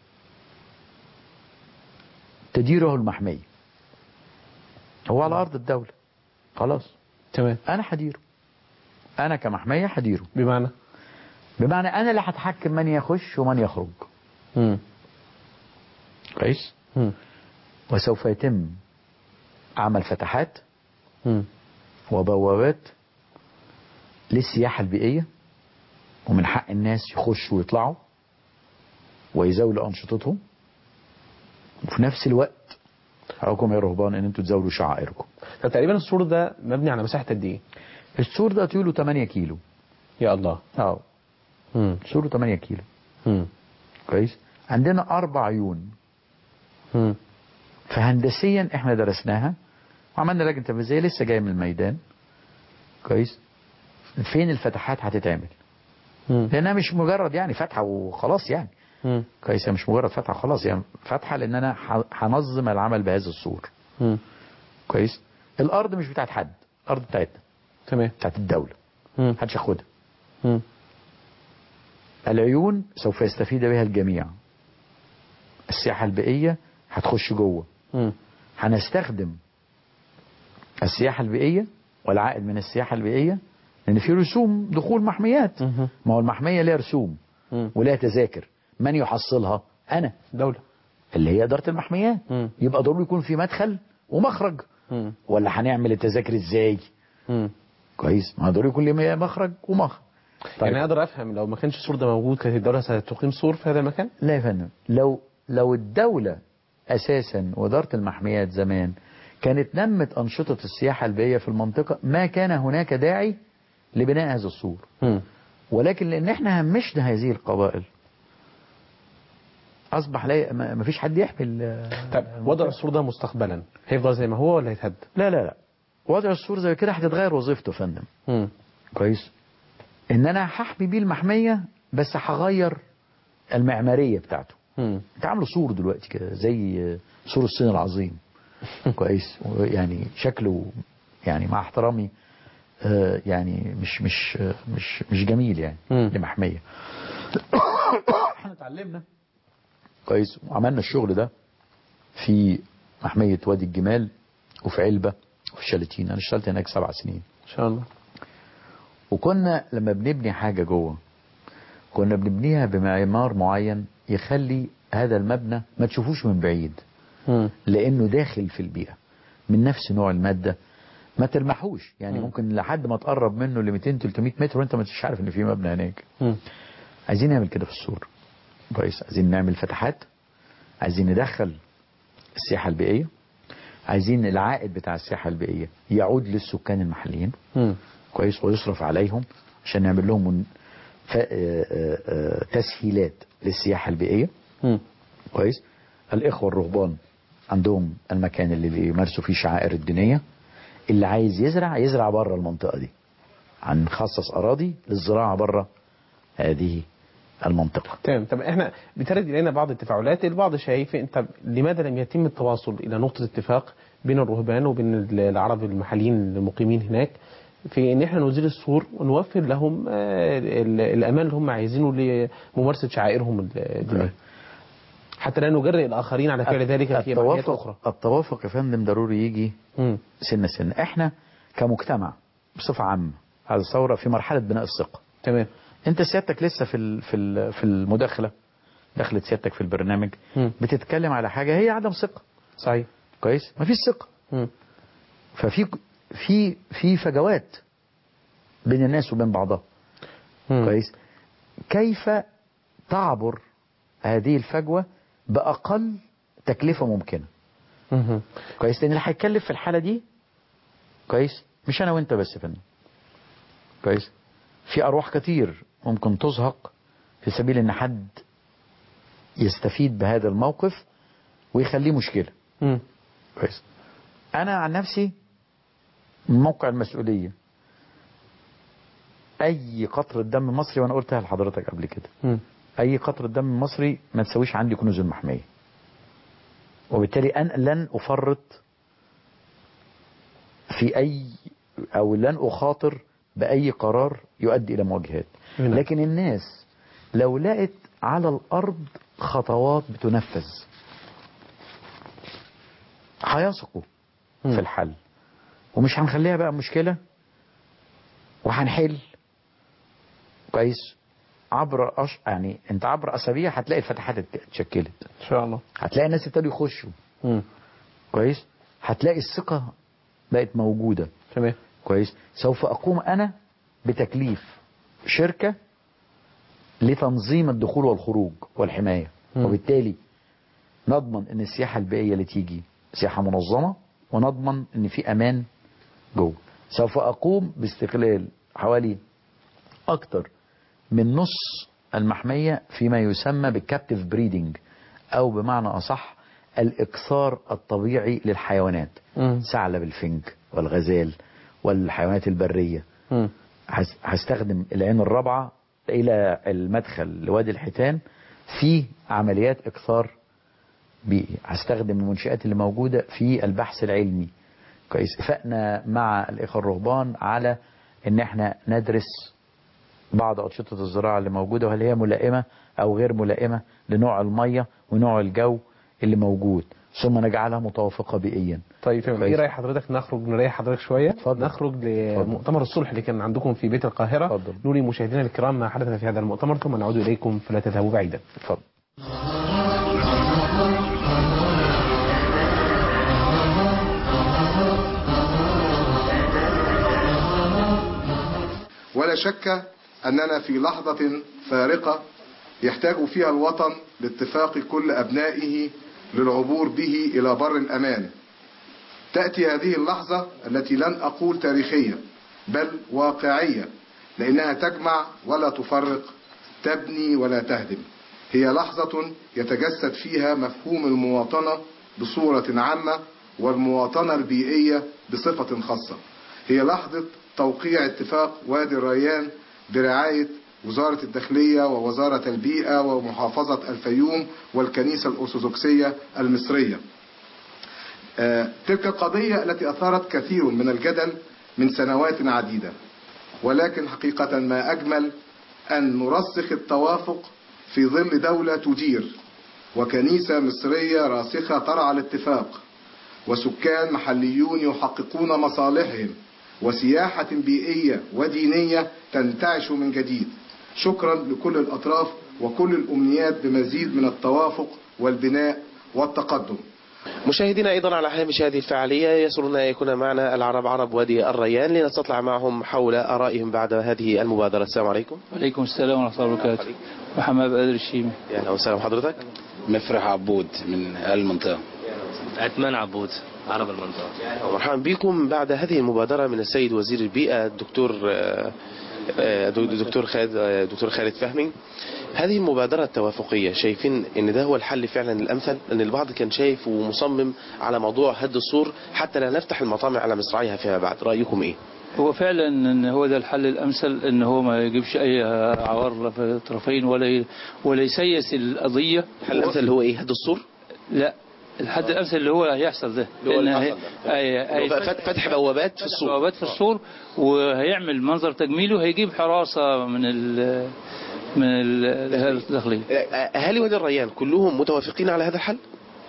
تديره المحمية هو على أرض الدولة خلاص تمام أنا هديره أنا كمحمية هديره بمعنى بمعنى أنا اللي هتحكم من يخش ومن يخرج مم. كويس مم. وسوف يتم عمل فتحات مم. وبوابات للسياحة البيئية ومن حق الناس يخشوا ويطلعوا ويزاولوا أنشطتهم وفي نفس الوقت حقكم يا رهبان ان انتوا تزاولوا شعائركم طب تقريبا السور ده مبني على مساحة قد ايه؟ السور ده طوله 8 كيلو يا الله اه مم. سوره 8 كيلو مم. كويس عندنا اربع عيون مم. فهندسيا احنا درسناها وعملنا لجنه تنفيذيه لسه جايه من الميدان كويس فين الفتحات هتتعمل مم. لانها مش مجرد يعني فتحه وخلاص يعني مم. كويس هي مش مجرد فتحه خلاص يعني فتحه لان انا ح- هنظم العمل بهذا الصور مم. كويس الارض مش بتاعت حد الارض بتاعتنا تمام بتاعت الدوله مم. محدش ياخدها مم. العيون سوف يستفيد بها الجميع السياحه البيئيه هتخش جوه مم. هنستخدم السياحة البيئية والعائد من السياحة البيئية لأن في رسوم دخول محميات مهم. ما هو المحمية ليها رسوم مم. وليها تذاكر من يحصلها أنا دولة اللي هي إدارة المحميات مم. يبقى ضروري يكون في مدخل ومخرج مم. ولا هنعمل التذاكر إزاي مم. كويس ما ضروري يكون ليه مخرج ومخرج يعني اقدر افهم لو ما كانش السور ده موجود كانت الدولة ستقيم سور في هذا المكان؟ لا يا فندم لو لو الدولة أساسا وإدارة المحميات زمان كانت نمت أنشطة السياحة البيئية في المنطقة ما كان هناك داعي لبناء هذا السور مم. ولكن لأن احنا همشنا هذه القبائل أصبح لا ما ما فيش حد يحمل آه، طب وضع السور ده مستقبلا هيفضل زي ما هو ولا هيتهد؟ لا لا لا وضع السور زي كده هتتغير وظيفته يا فندم مم. كويس ان انا هحمي بيه المحمية بس هغير المعمارية بتاعته مم. انت عامله سور دلوقتي كده زي سور الصين العظيم كويس يعني شكله يعني مع احترامي آه، يعني مش مش آه، مش مش جميل يعني مم. لمحميه احنا اتعلمنا كويس وعملنا الشغل ده في محميه وادي الجمال وفي علبه وفي شلاتين انا اشتغلت هناك سبع سنين ان شاء الله وكنا لما بنبني حاجه جوه كنا بنبنيها بمعمار معين يخلي هذا المبنى ما تشوفوش من بعيد مم. لانه داخل في البيئه من نفس نوع الماده ما تلمحوش يعني ممكن لحد ما تقرب منه ل 200 300 متر وانت ما تش عارف ان في مبنى هناك مم. عايزين نعمل كده في السور كويس عايزين نعمل فتحات عايزين ندخل السياحه البيئيه عايزين العائد بتاع السياحه البيئيه يعود للسكان المحليين مم. كويس ويصرف عليهم عشان نعمل لهم من- ف- آه، آه، آه، تسهيلات للسياحه البيئيه مم. كويس الإخوة الرهبان عندهم المكان اللي بيمارسوا فيه شعائر الدينية اللي عايز يزرع يزرع بره المنطقة دي هنخصص أراضي للزراعة بره هذه المنطقة تمام طب احنا بترد الينا بعض التفاعلات البعض شايف انت لماذا لم يتم التواصل الى نقطه اتفاق بين الرهبان وبين ال- العرب المحليين المقيمين هناك في ان احنا نزيل السور ونوفر لهم آه، ال- الامان اللي هم عايزينه لممارسه شعائرهم الدينيه حتى لا نجرئ الاخرين على فعل ذلك في محليات التوافق اخرى التوافق يا فندم ضروري يجي مم. سنة سنة احنا كمجتمع بصفة عامة هذه الثورة في مرحلة بناء الثقة تمام انت سيادتك لسه في ال- في ال- في المداخلة دخلت سيادتك في البرنامج مم. بتتكلم على حاجة هي عدم ثقة صحيح كويس مفيش ثقة مم. ففي في في فجوات بين الناس وبين بعضها مم. كويس كيف تعبر هذه الفجوة بأقل تكلفة ممكنة مم. كويس لأن اللي هيتكلف في الحالة دي كويس مش أنا وأنت بس يا فندم كويس في أرواح كتير ممكن تزهق في سبيل إن حد يستفيد بهذا الموقف ويخليه مشكلة مم. كويس انا عن نفسي من موقع المسؤوليه اي قطره دم مصري وانا قلتها لحضرتك قبل كده مم. اي قطره دم مصري ما تسويش عندي كنوز المحميه وبالتالي انا لن افرط في اي او لن اخاطر باي قرار يؤدي الى مواجهات نعم. لكن الناس لو لقت على الارض خطوات بتنفذ هيثقوا مم. في الحل ومش هنخليها بقى مشكلة وهنحل كويس عبر أش... يعني انت عبر اسابيع هتلاقي الفتحات ات- اتشكلت ان شاء الله هتلاقي الناس ابتدوا يخشوا مم. كويس هتلاقي الثقة بقت موجودة تمام كويس سوف اقوم انا بتكليف شركة لتنظيم الدخول والخروج والحماية مم. وبالتالي نضمن ان السياحة البيئية اللي تيجي سياحة منظمة ونضمن ان في امان جوه سوف اقوم باستقلال حوالي اكتر من نص المحمية فيما يسمى بالكابتيف بريدنج او بمعنى اصح الاكثار الطبيعي للحيوانات مم. ثعلب الفنك والغزال والحيوانات البرية مم. هس- هستخدم العين الرابعة إلى المدخل لوادي الحيتان في عمليات إكثار بيئي هستخدم المنشآت اللي موجودة في البحث العلمي كويس اتفقنا مع الإخوة الرهبان على إن احنا ندرس بعض أنشطة الزراعة اللي موجودة وهل هي ملائمة أو غير ملائمة لنوع المية ونوع الجو اللي موجود ثم نجعلها متوافقة بيئيا طيب تمام كويس. ايه راي حضرتك نخرج نريح حضرتك شويه اتفضل. نخرج اتفضل. لمؤتمر الصلح اللي كان عندكم في بيت القاهره اتفضل. نوري مشاهدينا الكرام ما حدث في هذا المؤتمر ثم نعود اليكم فلا تذهبوا بعيدا اتفضل ولا شك أننا في لحظة فارقة يحتاج فيها الوطن لاتفاق كل أبنائه للعبور به إلى بر الأمان تأتي هذه اللحظة التي لن أقول تاريخية بل واقعية لأنها تجمع ولا تفرق تبني ولا تهدم هي لحظة يتجسد فيها مفهوم المواطنة بصورة عامة والمواطنة البيئية بصفة خاصة هي لحظة توقيع اتفاق وادي الريان برعاية وزارة الداخلية ووزارة البيئة ومحافظة الفيوم والكنيسة الأرثوذكسية المصرية آه، تلك القضية التي أثارت كثير من الجدل من سنوات عديدة ولكن حقيقة ما أجمل أن نرسخ التوافق في ظل دولة تدير وكنيسة مصرية راسخة ترعى الاتفاق وسكان محليون يحققون مصالحهم وسياحة بيئية ودينية تنتعش من جديد شكرا لكل الأطراف وكل الأمنيات بمزيد من التوافق والبناء والتقدم مشاهدينا ايضا على هامش هذه الفعاليه يسرنا ان يكون معنا العرب عرب وادي الريان لنستطلع معهم حول ارائهم بعد هذه المبادره السلام عليكم وعليكم السلام ورحمة الله وبركاته محمد بدر الشيمي يا اهلا وسهلا بحضرتك مفرح عبود من المنطقة عثمان عبود عرب المنطقة مرحبا بكم بعد هذه المبادره من السيد وزير البيئه الدكتور آه، آه، دكتور خالد آه، دكتور خالد فهمي هذه المبادرة التوافقية شايفين ان ده هو الحل فعلا الامثل لان البعض كان شايف ومصمم على موضوع هد السور حتى لا نفتح المطامع على مصراعيها فيما بعد رأيكم ايه هو فعلا ان هو ده الحل الامثل ان هو ما يجيبش اي عوار في الطرفين ولا ي- ولا يسيس القضيه الحل الامثل اللي هو ايه هد السور لا الحد الامثل اللي هو هيحصل ده اللي هو اللي لأن حصل هي- هي- اللي هو هي- فت- فتح بوابات في فتح السور بوابات في السور وهيعمل منظر تجميلي وهيجيب حراسه من ال من ال- الداخليه آه، اهالي وادي الريان كلهم متوافقين على هذا الحل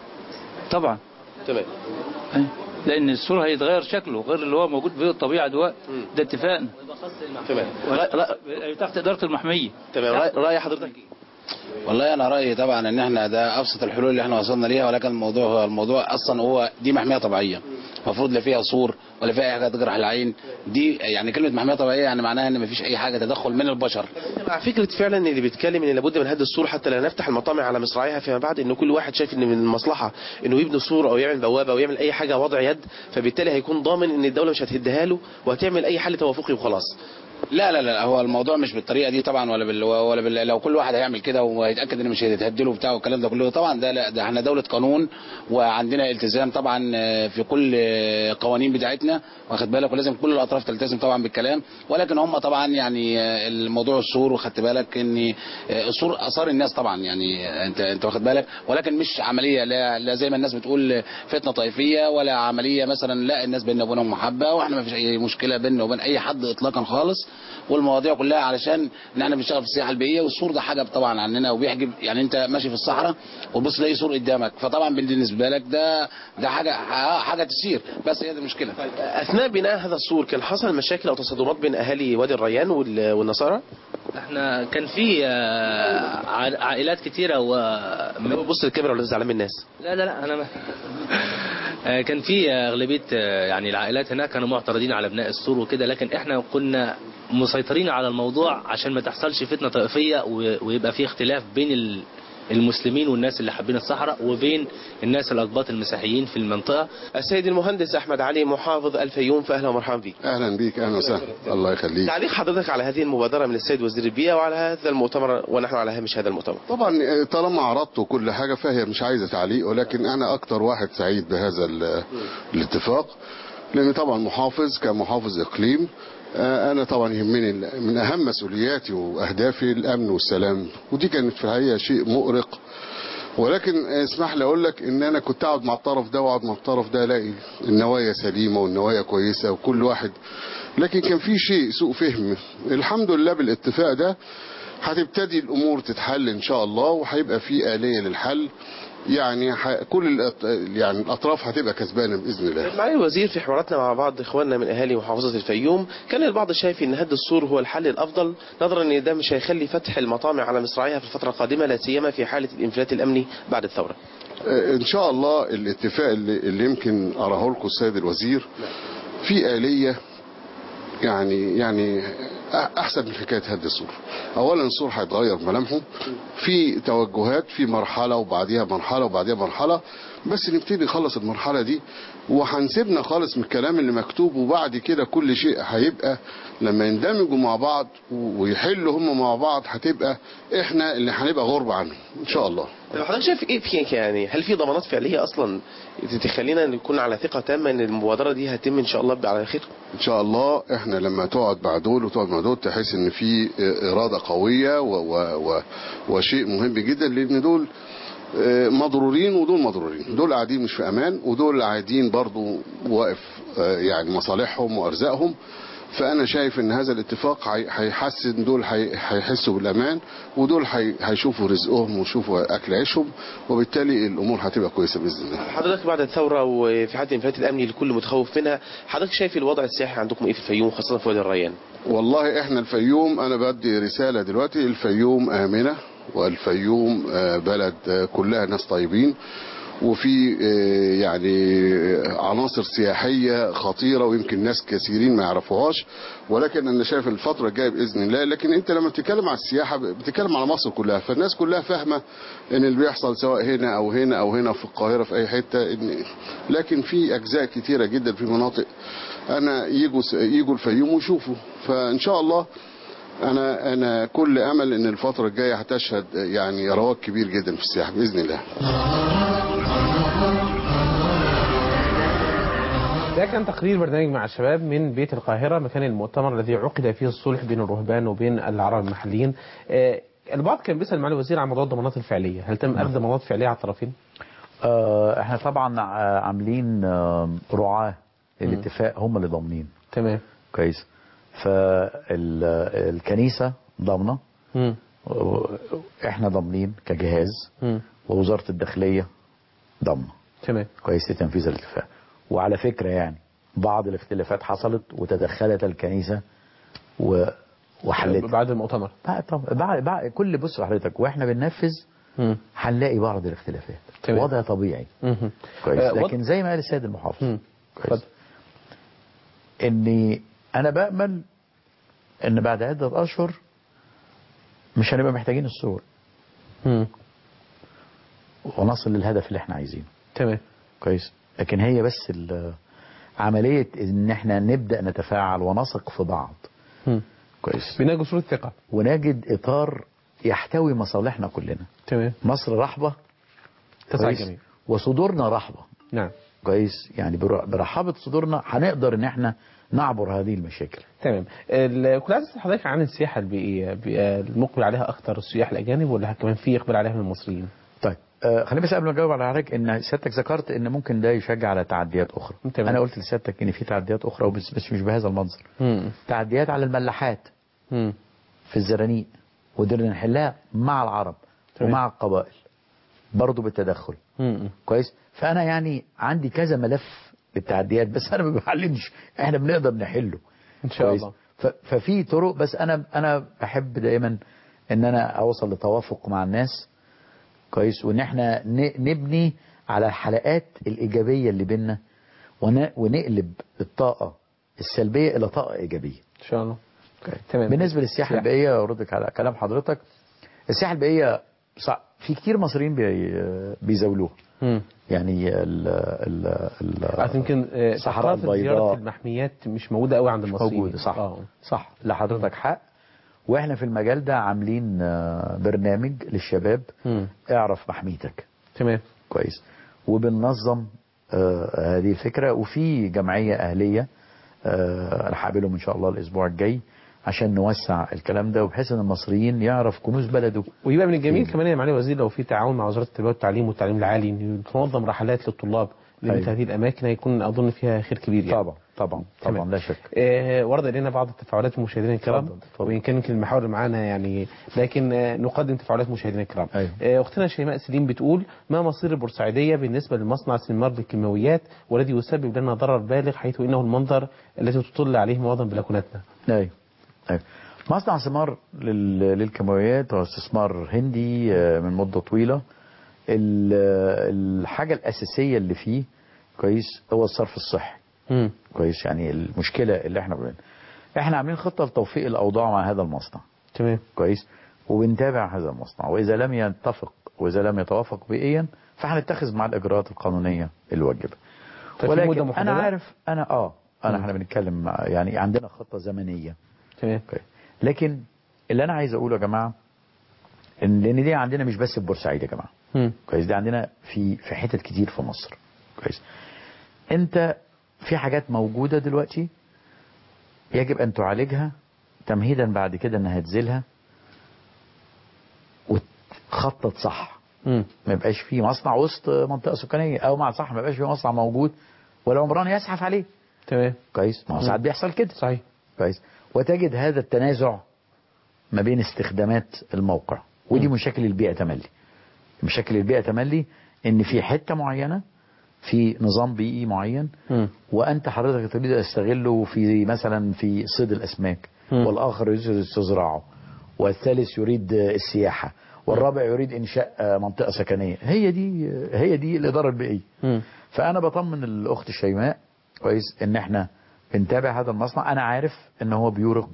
طبعا تمام أي. لان السور هيتغير شكله غير اللي هو موجود في الطبيعه دلوقتي ده اتفاقنا تمام رأي- رأي- تحت اداره المحميه تمام رأي- رأي حضرتك والله انا رايي طبعا ان احنا ده ابسط الحلول اللي احنا وصلنا ليها ولكن الموضوع هو الموضوع اصلا هو دي محميه طبيعيه المفروض لا فيها سور ولا فيها اي حاجه تجرح العين دي يعني كلمه محميه طبيعيه يعني معناها ان مفيش اي حاجه تدخل من البشر مع فكرة فعلا اللي بيتكلم ان لابد من هد السور حتى لا نفتح المطامع على مصراعيها فيما بعد ان كل واحد شايف ان من المصلحة انه يبني سور او يعمل بوابة او يعمل اي حاجة وضع يد فبالتالي هيكون ضامن ان الدولة مش هتهدها له وهتعمل اي حل توافقي وخلاص لا لا لا هو الموضوع مش بالطريقه دي طبعا ولا بال ولا بال لو كل واحد هيعمل كده وهيتاكد ان مش هيتهدله وبتاع والكلام ده كله طبعا ده لا ده احنا دوله قانون وعندنا التزام طبعا آه، في كل آه، قوانين بتاعتنا واخد بالك ولازم كل الاطراف تلتزم طبعا بالكلام ولكن هم طبعا يعني آه، الموضوع السور وخدت بالك ان آه، السور اثار الناس طبعا يعني آه، انت انت واخد بالك ولكن مش عمليه لا, لا زي ما الناس بتقول آه، فتنه طائفيه ولا عمليه مثلا لا الناس بيننا وبينهم محبه واحنا ما فيش اي مشكله بيننا وبين اي حد اطلاقا خالص والمواضيع كلها علشان ان احنا بنشتغل في السياحه البيئيه والسور ده حاجه طبعا عننا وبيحجب يعني انت ماشي في الصحراء وتبص تلاقي سور قدامك فطبعا بالنسبه لك ده ده حاجه حاجه تسير بس هي دي المشكله اثناء بناء هذا السور كان حصل مشاكل او تصادمات بين اهالي وادي الريان وال- والنصارى احنا كان في آه، ع- عائلات كتيرة و بص الكاميرا ولا زعلان من الناس لا لا لا انا ما آه، كان في اغلبيه آه، يعني العائلات هناك كانوا معترضين على بناء السور وكده لكن احنا كنا مسيطرين على الموضوع عشان ما تحصلش فتنه طائفيه و- ويبقى في اختلاف بين ال- المسلمين والناس اللي حابين الصحراء وبين الناس الاقباط المسيحيين في المنطقه السيد المهندس احمد علي محافظ الفيوم فاهلا ومرحبا بك اهلا بيك اهلا وسهلا الله يخليك تعليق حضرتك على هذه المبادره من السيد وزير البيئه وعلى هذا المؤتمر ونحن على هامش هذا المؤتمر طبعا آه، طالما عرضت كل حاجه فهي مش عايزه تعليق ولكن انا اكتر واحد سعيد بهذا ال- الاتفاق لان طبعا محافظ كمحافظ اقليم آه، انا طبعا يهمني ال- من اهم مسؤولياتي واهدافي الامن والسلام ودي كانت في الحقيقه شيء مؤرق ولكن اسمح لي اقول لك ان انا كنت اقعد مع الطرف ده واقعد مع الطرف ده الاقي النوايا سليمه والنوايا كويسه وكل واحد لكن كان في شيء سوء فهم الحمد لله بالاتفاق ده هتبتدي الامور تتحل ان شاء الله وهيبقى في اليه للحل يعني ح... كل الأط... يعني الاطراف هتبقى كسبانه باذن الله معالي الوزير في حواراتنا مع بعض اخواننا من اهالي محافظه الفيوم كان البعض شايف ان هد السور هو الحل الافضل نظرا ان ده مش هيخلي فتح المطامع على مصراعيها في الفتره القادمه لا سيما في حاله الانفلات الامني بعد الثوره آه، ان شاء الله الاتفاق اللي, اللي يمكن اراه لكم السيد الوزير في آلية يعني يعني احسن من حكايه هد السور اولا السور هيتغير ملامحه في توجهات في مرحله وبعديها مرحله وبعديها مرحله بس نبتدي نخلص المرحله دي وهنسيبنا خالص من الكلام اللي مكتوب وبعد كده كل شيء هيبقى لما يندمجوا مع بعض ويحلوا هم مع بعض هتبقى احنا اللي هنبقى غربة عنهم ان شاء الله طب حضرتك شايف ايه في يعني هل في ضمانات فعليه اصلا تخلينا نكون على ثقه تامه ان المبادره دي هتتم ان شاء الله على خير ان شاء الله احنا لما تقعد مع دول وتقعد مع دول تحس ان في اراده قويه و و و وشيء مهم جدا لان دول آه، مضرورين ودول مضرورين دول قاعدين مش في امان ودول قاعدين برضو واقف آه، يعني مصالحهم وارزاقهم فانا شايف ان هذا الاتفاق هي- هيحسن دول هي- هيحسوا بالامان ودول هي- هيشوفوا رزقهم ويشوفوا اكل عيشهم وبالتالي الامور هتبقى كويسه باذن الله حضرتك بعد الثورة وفي حالة الانفلات الأمني الكل متخوف منها حضرتك شايف الوضع السياحي عندكم إيه في الفيوم خاصة في وادي الريان والله احنا الفيوم انا بدي رسالة دلوقتي الفيوم آمنة والفيوم آه، بلد آه، كلها ناس طيبين وفي آه، يعني آه، عناصر سياحية خطيرة ويمكن ناس كثيرين ما يعرفوهاش ولكن انا شايف الفترة الجاية بإذن الله لكن انت لما بتتكلم على السياحة بتتكلم على مصر كلها فالناس كلها فاهمة ان اللي بيحصل سواء هنا او هنا او هنا في القاهرة في اي حتة إن لكن في اجزاء كتيرة جدا في مناطق انا يجوا يجوا الفيوم ويشوفوا فان شاء الله انا انا كل امل ان الفتره الجايه هتشهد يعني رواج كبير جدا في السياحه باذن الله ده كان تقرير برنامج مع الشباب من بيت القاهرة مكان المؤتمر الذي عقد فيه الصلح بين الرهبان وبين العرب المحليين آه، البعض كان بيسأل معالي الوزير عن موضوع الضمانات الفعلية هل تم أخذ ضمانات فعلية على الطرفين؟ آه، احنا طبعا آه، عاملين آه، رعاة للاتفاق هم اللي ضامنين تمام كويس فالكنيسة ضامنة مم. احنا ضامنين كجهاز مم. ووزارة الداخلية ضامنة تمام كويس لتنفيذ الاتفاق وعلى فكرة يعني بعض الاختلافات حصلت وتدخلت الكنيسة و... وحلتها بعد المؤتمر بعد طب بعد, بعد كل بص حضرتك واحنا بننفذ مم. هنلاقي بعض الاختلافات تمام. وضع طبيعي مهم. كويس آه، لكن زي ما قال السيد المحافظ مم. كويس اني انا بامل ان بعد عده اشهر مش هنبقى محتاجين الصور مم. ونصل للهدف اللي احنا عايزينه تمام كويس لكن هي بس ال- عمليه ان احنا نبدا نتفاعل ونثق في بعض مم. كويس بناء جسور الثقة ونجد اطار يحتوي مصالحنا كلنا تمام مصر رحبه تسعى كويس؟ الجميع وصدورنا رحبه نعم كويس يعني بر- برحابه صدورنا هنقدر ان احنا نعبر هذه المشاكل تمام ال- كنت عايز اسال حضرتك عن السياحه البيئيه بي- المقبل عليها اكثر السياح الاجانب ولا كمان في اقبال عليها من المصريين؟ طيب آه خليني بس قبل ما اجاوب على حضرتك ان سيادتك ذكرت ان ممكن ده يشجع على تعديات اخرى تمام. انا قلت لسيادتك ان في تعديات اخرى وبس بس مش بهذا المنظر مم. تعديات على الملاحات مم. في الزرانيق وقدرنا نحلها مع العرب تمام. ومع القبائل برضه بالتدخل مم. كويس فانا يعني عندي كذا ملف للتعديات بس انا ما بعلمش احنا بنقدر نحله ان شاء كويس؟ الله ف- ففي طرق بس انا انا بحب دايما ان انا اوصل لتوافق مع الناس كويس وان احنا ن- نبني على الحلقات الايجابيه اللي بينا ون- ونقلب الطاقه السلبيه الى طاقه ايجابيه ان شاء الله تمام بالنسبه للسياحه البيئيه اردك على كلام حضرتك السياحه البيئيه صع- في كتير مصريين بي بيزاولوها مم. يعني ال ال ال عارف يمكن آه، الصحراء ثقافة زياره البيضاء المحميات مش موجوده قوي عند المصريين موجودة صح آه. صح لحضرتك حق واحنا في المجال ده عاملين آه، برنامج للشباب مم. اعرف محميتك تمام كويس وبننظم آه، هذه الفكرة وفي جمعية أهلية آه، أنا هقابلهم إن شاء الله الأسبوع الجاي عشان نوسع الكلام ده وبحيث ان المصريين يعرف كنوز بلده ويبقى من الجميل كمان يا معالي الوزير لو في تعاون مع وزاره التربيه والتعليم والتعليم العالي ان تنظم رحلات للطلاب لمثل أيوة. هذه الاماكن هيكون اظن فيها خير كبير يعني. طبعا طبعا طبعا تمام. لا شك آه، ورد الينا بعض التفاعلات من مشاهدينا الكرام اتفضل، اتفضل. وان كان يمكن المحاور اللي معانا يعني لكن آه، نقدم تفاعلات مشاهدينا الكرام أيوة. آه، اختنا شيماء سليم بتقول ما مصير البورسعيديه بالنسبه لمصنع سنمار للكيماويات والذي يسبب لنا ضرر بالغ حيث انه المنظر الذي تطل عليه معظم بلكوناتنا ايوه ايوه مصنع ثمار لل- للكيماويات هو استثمار هندي آه، من مده طويله ال- الحاجه الاساسيه اللي فيه كويس هو الصرف الصحي مم. كويس يعني المشكله اللي احنا بين. احنا عاملين خطه لتوفيق الاوضاع مع هذا المصنع تمام كويس وبنتابع هذا المصنع واذا لم يتفق واذا لم يتوافق بيئيا فهنتخذ مع الاجراءات القانونيه الواجبه طيب في مدة ولكن محددة؟ انا عارف انا اه انا مم. احنا بنتكلم مع- يعني عندنا خطه زمنيه تمام اوكي لكن اللي انا عايز اقوله يا جماعه ان لان دي عندنا مش بس في بورسعيد يا جماعه مم. كويس دي عندنا في في حتت كتير في مصر كويس انت في حاجات موجوده دلوقتي يجب ان تعالجها تمهيدا بعد كده انها تزيلها وتخطط صح مم. ما يبقاش في مصنع وسط منطقه سكانيه او مع صح ما يبقاش في مصنع موجود ولا عمران يزحف عليه تمام كويس ما هو ساعات بيحصل كده صحيح كويس وتجد هذا التنازع ما بين استخدامات الموقع ودي مشاكل البيئة تملي مشاكل البيئة تملي ان في حتة معينة في نظام بيئي معين وانت حضرتك تريد أن تستغله في مثلا في صيد الاسماك مم. والاخر يريد استزراعه والثالث يريد السياحة والرابع يريد انشاء منطقة سكنية هي دي هي دي الادارة البيئية فانا بطمن الاخت شيماء كويس ان احنا بنتابع هذا المصنع انا عارف ان هو بيورق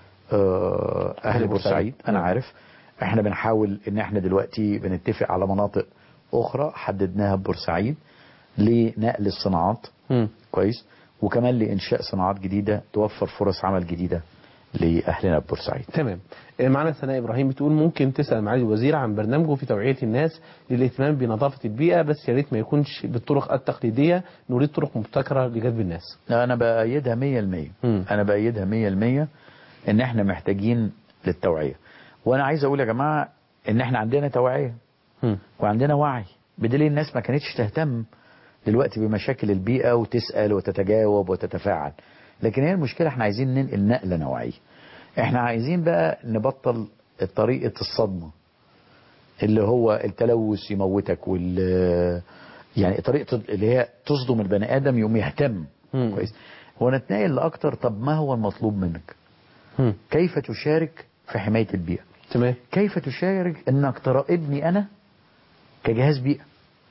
آه، اهل بورسعيد انا عارف احنا بنحاول ان احنا دلوقتي بنتفق على مناطق اخرى حددناها ببورسعيد لنقل الصناعات كويس وكمان لانشاء صناعات جديده توفر فرص عمل جديده لاهلنا ببورسعيد تمام آه، معنا سناء ابراهيم بتقول ممكن تسال معالي الوزير عن برنامجه في توعيه الناس للاهتمام بنظافه البيئه بس يا ريت ما يكونش بالطرق التقليديه نريد طرق مبتكره لجذب الناس انا بايدها 100% انا بايدها 100% ان احنا محتاجين للتوعيه وانا عايز اقول يا جماعه ان احنا عندنا توعيه وعندنا وعي بدليل الناس ما كانتش تهتم دلوقتي بمشاكل البيئه وتسال وتتجاوب وتتفاعل لكن هي المشكله احنا عايزين ننقل نقله نوعيه احنا عايزين بقى نبطل طريقه الصدمه اللي هو التلوث يموتك وال يعني طريقه اللي هي تصدم البني ادم يقوم يهتم كويس هو نتنقل لاكتر طب ما هو المطلوب منك كيف تشارك في حمايه البيئه تمام كيف تشارك انك تراقبني انا كجهاز بيئه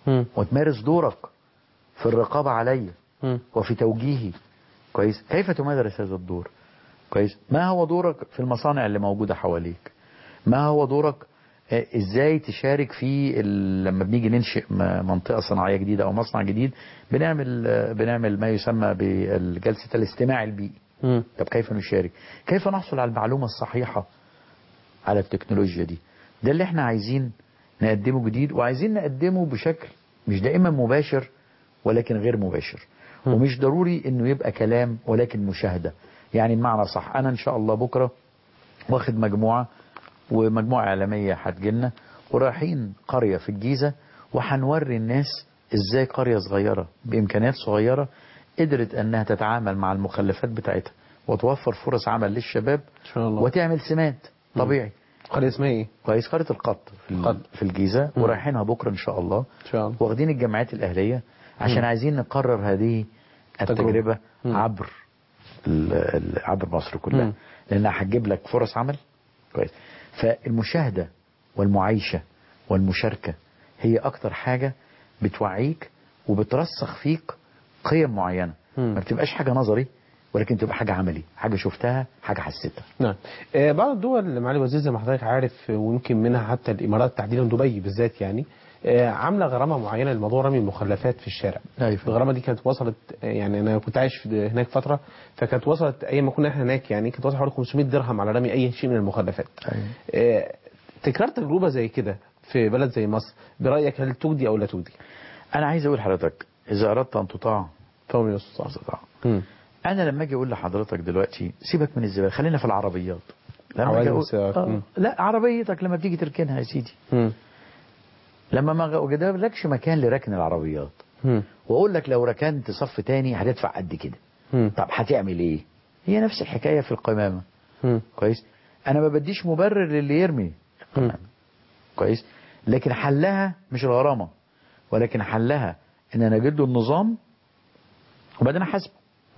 وتمارس دورك في الرقابه عليا وفي توجيهي كويس كيف تمارس هذا الدور كويس ما هو دورك في المصانع اللي موجوده حواليك ما هو دورك آه، ازاي تشارك في ال- لما بنيجي ننشئ م- منطقه صناعيه جديده او مصنع جديد بنعمل آه، بنعمل ما يسمى بجلسه الاستماع البيئي طب كيف نشارك كيف نحصل على المعلومه الصحيحه على التكنولوجيا دي ده اللي احنا عايزين نقدمه جديد وعايزين نقدمه بشكل مش دائما مباشر ولكن غير مباشر ومش ضروري انه يبقى كلام ولكن مشاهدة يعني بمعنى صح انا ان شاء الله بكرة واخد مجموعة ومجموعة اعلامية هتجيلنا ورايحين قرية في الجيزة وهنوري الناس ازاي قرية صغيرة بامكانيات صغيرة قدرت انها تتعامل مع المخلفات بتاعتها وتوفر فرص عمل للشباب ان شاء الله وتعمل سمات طبيعي قرية اسمها ايه؟ كويس قرية القط في, ال- في الجيزة مم. ورايحينها بكرة ان شاء الله ان شاء الله واخدين الجامعات الأهلية عشان مم. عايزين نقرر هذه التجربة عبر ال- ال- عبر مصر كلها مم. لأنها هتجيب لك فرص عمل كويس فالمشاهدة والمعايشة والمشاركة هي أكتر حاجة بتوعيك وبترسخ فيك قيم معينة ما بتبقاش حاجة نظري ولكن تبقى حاجة عملي حاجة شفتها حاجة حسيتها نعم آه، بعض الدول معالي الوزير زي ما حضرتك عارف آه، ويمكن منها حتى الامارات تحديدا دبي بالذات يعني آه، عامله غرامه معينه لموضوع رمي المخلفات في الشارع أيوة. الغرامه دي كانت وصلت آه، يعني انا كنت عايش في هناك فتره فكانت وصلت ايام ما كنا احنا هناك يعني كانت وصلت حوالي 500 درهم على رمي اي شيء من المخلفات آه، تكرار تجربه زي كده في بلد زي مصر برايك هل تجدي او لا تجدي؟ أنا عايز أقول لحضرتك إذا أردت أن تطاع فهم يستطاع تطاع أنا لما أجي أقول لحضرتك دلوقتي سيبك من الزبالة خلينا في العربيات لما أجي عوادم أقول السيارات. آه مم. لا عربيتك لما بتيجي تركنها يا سيدي لما ما وجدلكش مكان لركن العربيات واقول لك لو ركنت صف تاني هتدفع قد كده طب هتعمل ايه هي نفس الحكايه في القمامه كويس انا ما بديش مبرر للي يرمي القمامه كويس لكن حلها مش الغرامه ولكن حلها ان انا اجد له النظام وبعدين احاسبه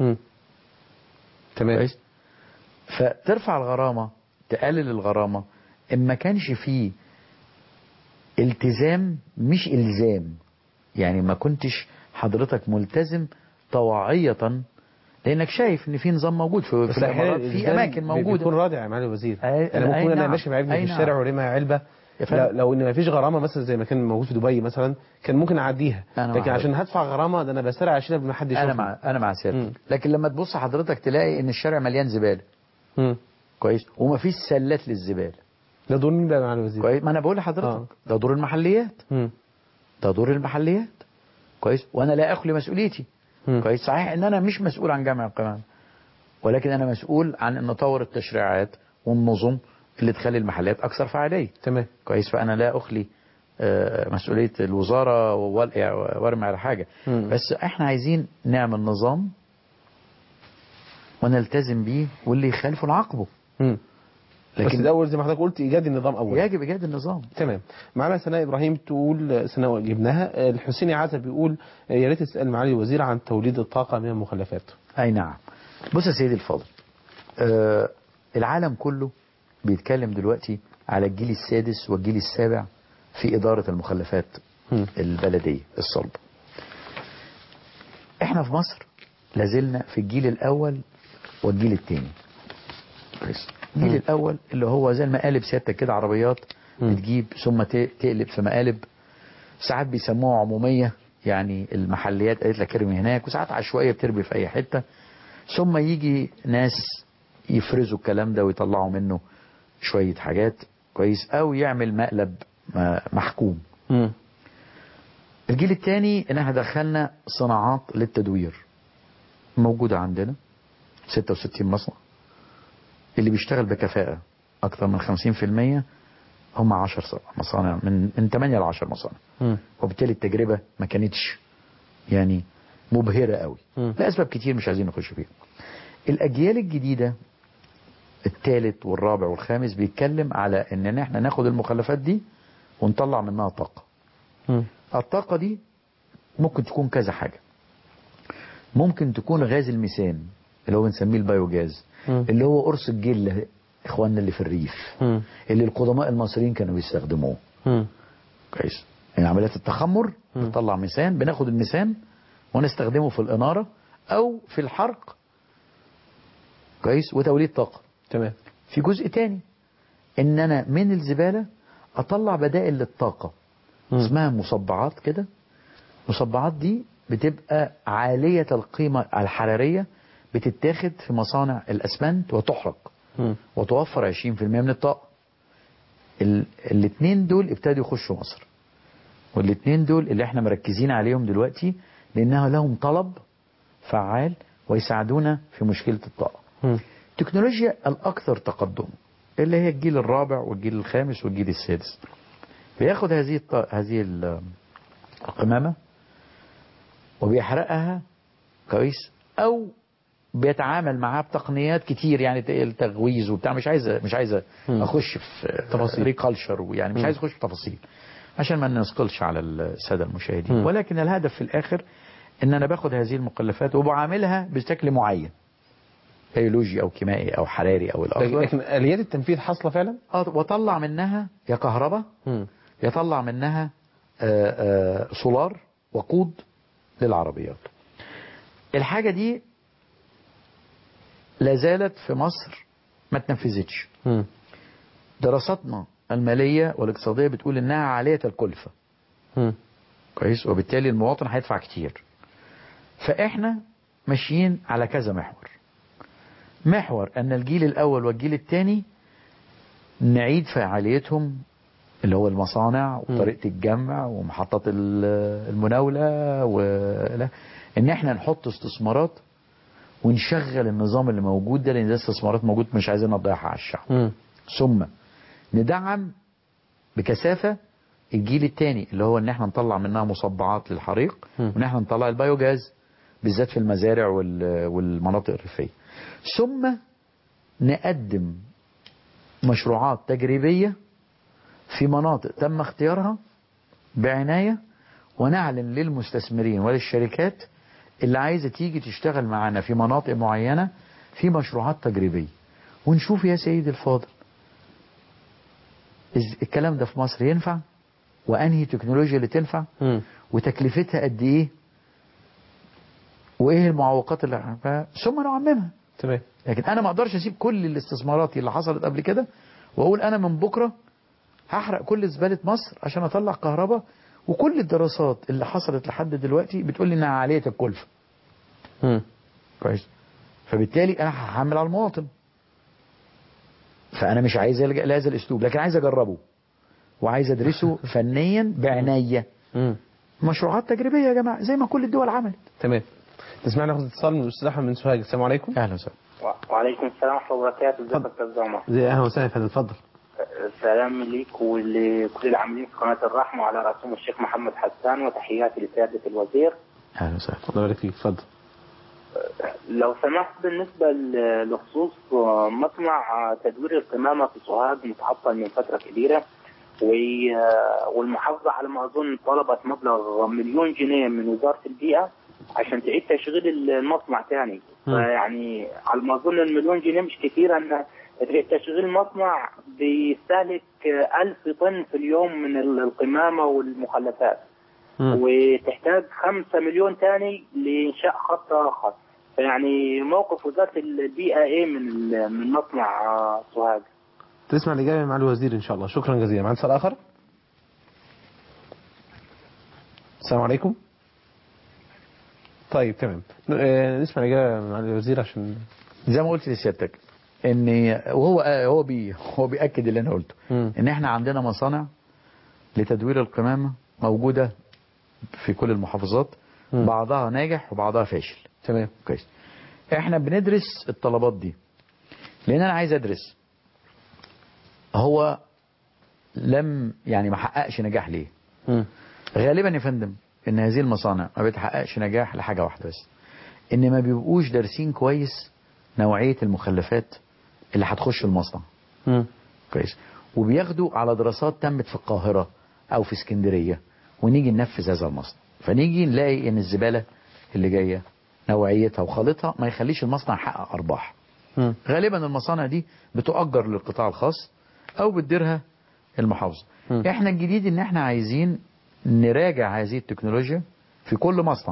تمام كويس فترفع الغرامه تقلل الغرامه ان ما كانش فيه التزام مش الزام يعني ما كنتش حضرتك ملتزم طواعية لانك شايف ان في نظام موجود في, في بس أحيانا الامارات في الإلزام اماكن بي- موجوده بيكون رادع يا معالي الوزير أي- انا أي بكون انا نعم. ماشي بعلبه أي في نعم. الشارع ورميها علبه يا فندم. لو, لو ان ما فيش غرامه مثلا زي ما كان موجود في دبي مثلا كان ممكن اعديها أنا لكن مع عشان هدفع غرامه ده انا بسرع اشيلها قبل ما حد يشوفها انا مع انا مع سيادتك لكن لما تبص حضرتك تلاقي ان الشارع مليان زباله كويس ومفيش سلات للزباله ده دور مين بقى يا معالي الوزير كويس ما انا بقول لحضرتك ده دور المحليات ده دور المحليات كويس وانا لا اخلي مسؤوليتي كويس صحيح ان انا مش مسؤول عن جمع القمامه ولكن انا مسؤول عن ان اطور التشريعات والنظم اللي تخلي المحلات اكثر فعاليه تمام كويس فانا لا اخلي آه، مسؤوليه الوزاره وال- وارمي على حاجه مم. بس احنا عايزين نعمل نظام ونلتزم بيه واللي يخالفه نعاقبه مم. بس لكن ده اول زي ما حضرتك قلت ايجاد النظام اول يجب ايجاد النظام تمام معنا سناء ابراهيم تقول سناء جبناها الحسيني عزب بيقول يا ريت تسال معالي الوزير عن توليد الطاقه من المخلفات اي نعم بص يا سيدي الفاضل آه العالم كله بيتكلم دلوقتي على الجيل السادس والجيل السابع في إدارة المخلفات البلدية الصلب احنا في مصر لازلنا في الجيل الأول والجيل الثاني كويس الجيل الأول اللي هو زي المقالب سيادتك كده عربيات بتجيب ثم ت- تقلب في مقالب ساعات بيسموها عمومية يعني المحليات قالت لك ارمي هناك وساعات عشوائية بترمي في أي حتة ثم يجي ناس يفرزوا الكلام ده ويطلعوا منه شوية حاجات كويس أو يعمل مقلب م- محكوم الجيل الثاني ان احنا دخلنا صناعات للتدوير موجودة عندنا 66 مصنع اللي بيشتغل بكفاءة اكثر من 50% هم 10 مصانع من من 8 ل 10 مصانع وبالتالي التجربة ما كانتش يعني مبهرة قوي لأسباب كتير مش عايزين نخش فيها الأجيال الجديدة الثالث والرابع والخامس بيتكلم على ان احنا ناخد المخلفات دي ونطلع منها طاقة الطاقة دي ممكن تكون كذا حاجة ممكن تكون غاز الميثان اللي هو بنسميه البيوجاز اللي هو قرص الجلة اخواننا اللي في الريف اللي القدماء المصريين كانوا بيستخدموه كويس يعني عمليات التخمر بتطلع ميثان بناخد الميثان ونستخدمه في الإنارة أو في الحرق كويس وتوليد طاقة تمام في جزء تاني ان انا من الزبالة اطلع بدائل للطاقة اسمها مصبعات كده المصبعات دي بتبقى عالية القيمة الحرارية بتتاخد في مصانع الاسمنت وتحرق وتوفر 20% من الطاقة ال- الاتنين دول ابتدوا يخشوا مصر والاتنين دول اللي احنا مركزين عليهم دلوقتي لانها لهم طلب فعال ويساعدونا في مشكلة الطاقة التكنولوجيا الأكثر تقدم اللي هي الجيل الرابع والجيل الخامس والجيل السادس بياخد هذه الط... هذه ال- القمامة وبيحرقها كويس أو بيتعامل معاها بتقنيات كتير يعني ت- التغويز وبتاع مش عايز مش عايز اخش في تفاصيل ريكالشر ويعني مش مم. عايز اخش في تفاصيل عشان ما نثقلش على الساده المشاهدين مم. ولكن الهدف في الاخر ان انا باخد هذه المخلفات وبعاملها بشكل معين بيولوجي او كيميائي او حراري او الاخر لكن اليات التنفيذ حاصله فعلا اه واطلع منها يا كهرباء يطلع منها آه، آه، سولار وقود للعربيات الحاجة دي لا زالت في مصر ما تنفذتش دراساتنا المالية والاقتصادية بتقول انها عالية الكلفة كويس وبالتالي المواطن هيدفع كتير فاحنا ماشيين على كذا محور محور ان الجيل الاول والجيل الثاني نعيد فعاليتهم اللي هو المصانع وطريقة الجمع ومحطات ال- المناولة و... لا. ان احنا نحط استثمارات ونشغل النظام اللي موجود ده لان ده استثمارات موجود مش عايزين نضيعها على الشعب ثم ندعم بكثافة الجيل الثاني اللي هو ان احنا نطلع منها مصبعات للحريق وان احنا نطلع البيوجاز بالذات في المزارع وال- والمناطق الريفية ثم نقدم مشروعات تجريبية في مناطق تم اختيارها بعناية ونعلن للمستثمرين وللشركات اللي عايزة تيجي تشتغل معانا في مناطق معينة في مشروعات تجريبية ونشوف يا سيدي الفاضل إز- الكلام ده في مصر ينفع وأنهي تكنولوجيا اللي تنفع وتكلفتها قد إيه وإيه المعوقات اللي عارفها ثم نعممها تمام لكن أنا ما أقدرش أسيب كل الاستثمارات اللي حصلت قبل كده وأقول أنا من بكرة هحرق كل زبالة مصر عشان أطلع كهرباء وكل الدراسات اللي حصلت لحد دلوقتي بتقول لي إنها عالية الكلفة كويس فبالتالي أنا هحمل على المواطن فأنا مش عايز ألجأ لهذا الأسلوب لكن عايز أجربه وعايز أدرسه فنيا بعناية مشروعات تجريبية يا جماعة زي ما كل الدول عملت تمام تسمعنا ناخد اتصال من الاستاذ احمد من سوهاج السلام عليكم اهلا وسهلا وعليكم السلام ورحمة الله وبركاته ازيك يا استاذ عمر زي اهلا وسهلا يا فندم اتفضل سلام ليك ولكل العاملين في قناة الرحمة وعلى رأسهم الشيخ محمد حسان وتحياتي لسيادة الوزير اهلا وسهلا الله يبارك فيك اتفضل لو سمحت بالنسبة ل- لخصوص آه، مصنع آه، تدوير القمامة في سوهاج متعطل من فترة كبيرة و- آه، والمحافظة على ما أظن طلبت مبلغ مليون جنيه من وزارة البيئة عشان تعيد تشغيل المصنع تاني مم. فيعني على ما أظن المليون جنيه مش كثير أن تعيد تشغيل المصنع بيستهلك آه، ألف طن في اليوم من ال- القمامة والمخلفات وتحتاج خمسة مليون تاني لإنشاء خط آخر فيعني موقف وزارة البيئة إيه من ال- من مصنع آه، سوهاج تسمع الإجابة مع الوزير إن شاء الله شكرا جزيلا معنا اتصال آخر السلام عليكم طيب تمام آه، نسمع الإجابة مع الوزير عشان زي ما قلت لسيادتك ان وهو هو بي هو بياكد اللي انا قلته ان احنا عندنا مصانع لتدوير القمامه موجوده في كل المحافظات بعضها ناجح وبعضها فاشل تمام كويس احنا بندرس الطلبات دي لان انا عايز ادرس هو لم يعني ما حققش نجاح ليه غالبا يا فندم ان هذه المصانع ما بتحققش نجاح لحاجه واحده بس ان ما بيبقوش دارسين كويس نوعيه المخلفات اللي هتخش المصنع كويس وبياخدوا على دراسات تمت في القاهره او في اسكندريه ونيجي ننفذ هذا المصنع فنيجي نلاقي ان الزباله اللي جايه نوعيتها وخالطها ما يخليش المصنع يحقق ارباح غالبا المصانع دي بتؤجر للقطاع الخاص او بتديرها المحافظه احنا الجديد ان احنا عايزين نراجع هذه التكنولوجيا في كل مصنع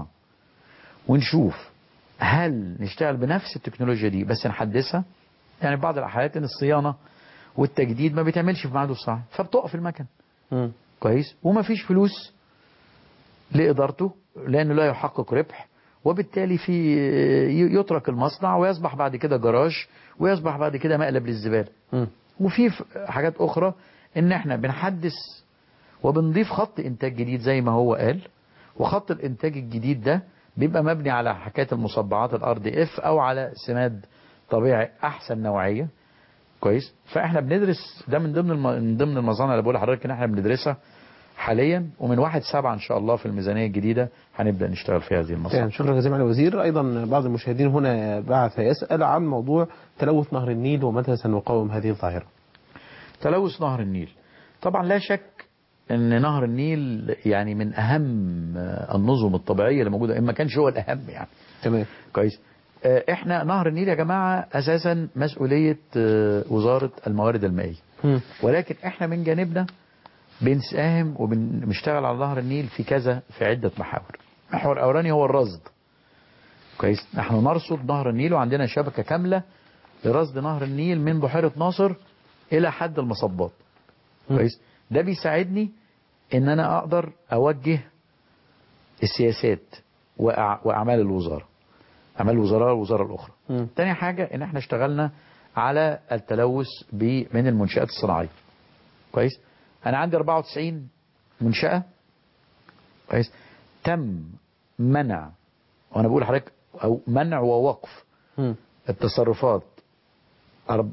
ونشوف هل نشتغل بنفس التكنولوجيا دي بس نحدثها يعني بعض الحالات ان الصيانه والتجديد ما بيتعملش في ميعاده الصح فبتقف المكن كويس وما فيش فلوس لادارته لانه لا يحقق ربح وبالتالي في يترك المصنع ويصبح بعد كده جراج ويصبح بعد كده مقلب للزباله وفي ف- حاجات اخرى ان احنا بنحدث وبنضيف خط انتاج جديد زي ما هو قال وخط الانتاج الجديد ده بيبقى مبني على حكايه المصبعات الار دي اف او على سماد طبيعي احسن نوعيه كويس فاحنا بندرس ده من ضمن الم... من ضمن المصانع اللي بقول لحضرتك ان احنا بندرسها حاليا ومن واحد سبعة ان شاء الله في الميزانيه الجديده هنبدا نشتغل في هذه المصانع تمام شكرا جزيلا على الوزير أيضا بعض المشاهدين هنا بعث يسأل عن موضوع تلوث نهر النيل ومتى سنقاوم هذه الظاهرة تلوث نهر النيل طبعا لا شك ان نهر النيل يعني من اهم النظم الطبيعيه اللي موجوده ان ما كانش هو الاهم يعني تمام كويس آه، احنا نهر النيل يا جماعه اساسا مسؤوليه آه، وزاره الموارد المائيه ولكن احنا من جانبنا بنساهم وبنشتغل على نهر النيل في كذا في عده محاور المحور الاولاني هو الرصد كويس نحن نرصد نهر النيل وعندنا شبكه كامله لرصد نهر النيل من بحيره ناصر الى حد المصبات كويس ده بيساعدني ان انا اقدر اوجه السياسات وأع- واعمال الوزاره اعمال الوزراء والوزاره الاخرى تاني حاجه ان احنا اشتغلنا على التلوث ب- من المنشات الصناعيه كويس انا عندي 94 منشاه كويس تم منع وانا بقول لحضرتك او منع ووقف التصرفات أرب-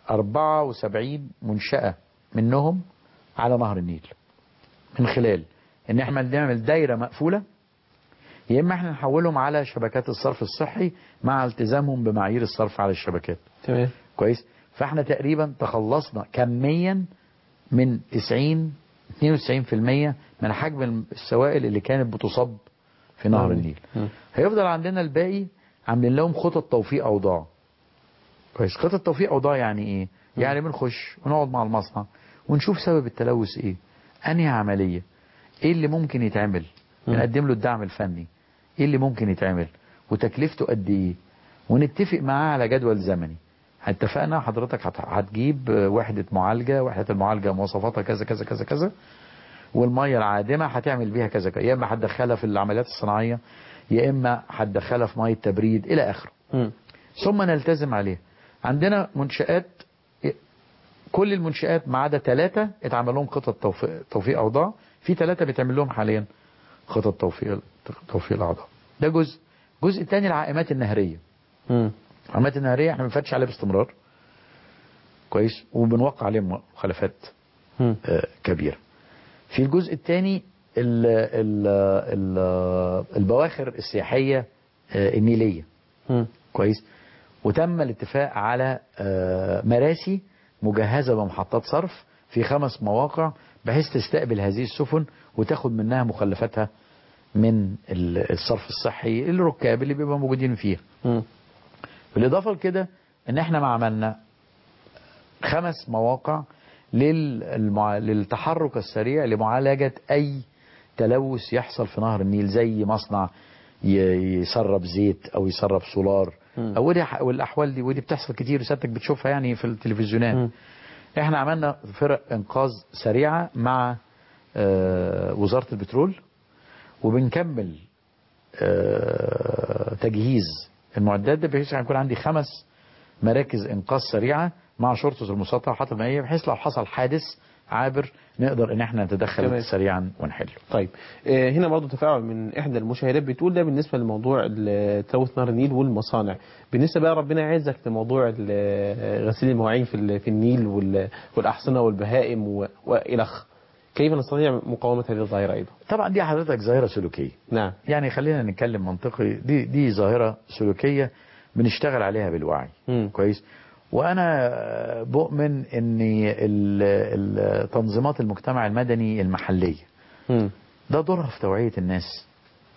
74 منشأة منهم على نهر النيل من خلال ان احنا نعمل دايرة مقفولة يا اما احنا نحولهم على شبكات الصرف الصحي مع التزامهم بمعايير الصرف على الشبكات تمام كويس فاحنا تقريبا تخلصنا كميا من 90 92% من حجم السوائل اللي كانت بتصب في نهر النيل هيفضل عندنا الباقي عاملين لهم خطط توفيق اوضاع كويس خطط توفيق اوضاع يعني ايه يعني بنخش ونقعد مع المصنع ونشوف سبب التلوث ايه انهي عمليه ايه اللي ممكن يتعمل بنقدم له الدعم الفني ايه اللي ممكن يتعمل وتكلفته قد ايه ونتفق معاه على جدول زمني اتفقنا حضرتك هت- هتجيب وحدة معالجة وحدة المعالجة مواصفاتها كذا كذا كذا كذا والمية العادمة هتعمل بيها كذا كذا يا اما هتدخلها في العمليات الصناعية يا اما هتدخلها في مية تبريد الى اخره ثم نلتزم عليها عندنا منشآت كل المنشآت ما عدا ثلاثة اتعمل لهم خطط توفيق, توفيق أوضاع في ثلاثة بيتعمل لهم حاليا خطط توفيق توفيق الأعضاء ده جزء الجزء الثاني العائمات النهرية العائمات النهرية احنا ما بنفتش عليها باستمرار كويس وبنوقع عليهم مخالفات آه، كبيرة في الجزء الثاني ال ال ال البواخر السياحية آه، النيلية كويس وتم الاتفاق على آه، مراسي مجهزة بمحطات صرف في خمس مواقع بحيث تستقبل هذه السفن وتاخد منها مخلفاتها من ال- الصرف الصحي الركاب اللي بيبقوا موجودين فيها بالإضافة لكده ان احنا ما عملنا خمس مواقع للمع... للتحرك السريع لمعالجة أي تلوث يحصل في نهر النيل زي مصنع ي... يسرب زيت أو يسرب سولار أو ودي... والأحوال دي ودي بتحصل كتير وسيادتك بتشوفها يعني في التلفزيونات احنا عملنا فرق إنقاذ سريعة مع آه، وزارة البترول وبنكمل آه، تجهيز المعدات ده بحيث هيكون عندي خمس مراكز انقاذ سريعه مع شرطه المساطره وحاطه المائيه بحيث لو حصل حادث عابر نقدر ان احنا نتدخل تمام. سريعا ونحله طيب آه، هنا برضه تفاعل من احدى المشاهدات بتقول ده بالنسبه لموضوع ال- تلوث نهر النيل والمصانع بالنسبه بقى ربنا يعزك لموضوع ال- غسيل المواعين في ال- في النيل وال- والاحصنه والبهائم و- والخ كيف نستطيع مقاومه هذه الظاهره ايضا طبعا دي حضرتك ظاهره سلوكيه نعم يعني خلينا نتكلم منطقي دي دي ظاهره سلوكيه بنشتغل عليها بالوعي مم. كويس وانا بؤمن ان ال- ال- تنظيمات المجتمع المدني المحليه مم. ده دورها في توعيه الناس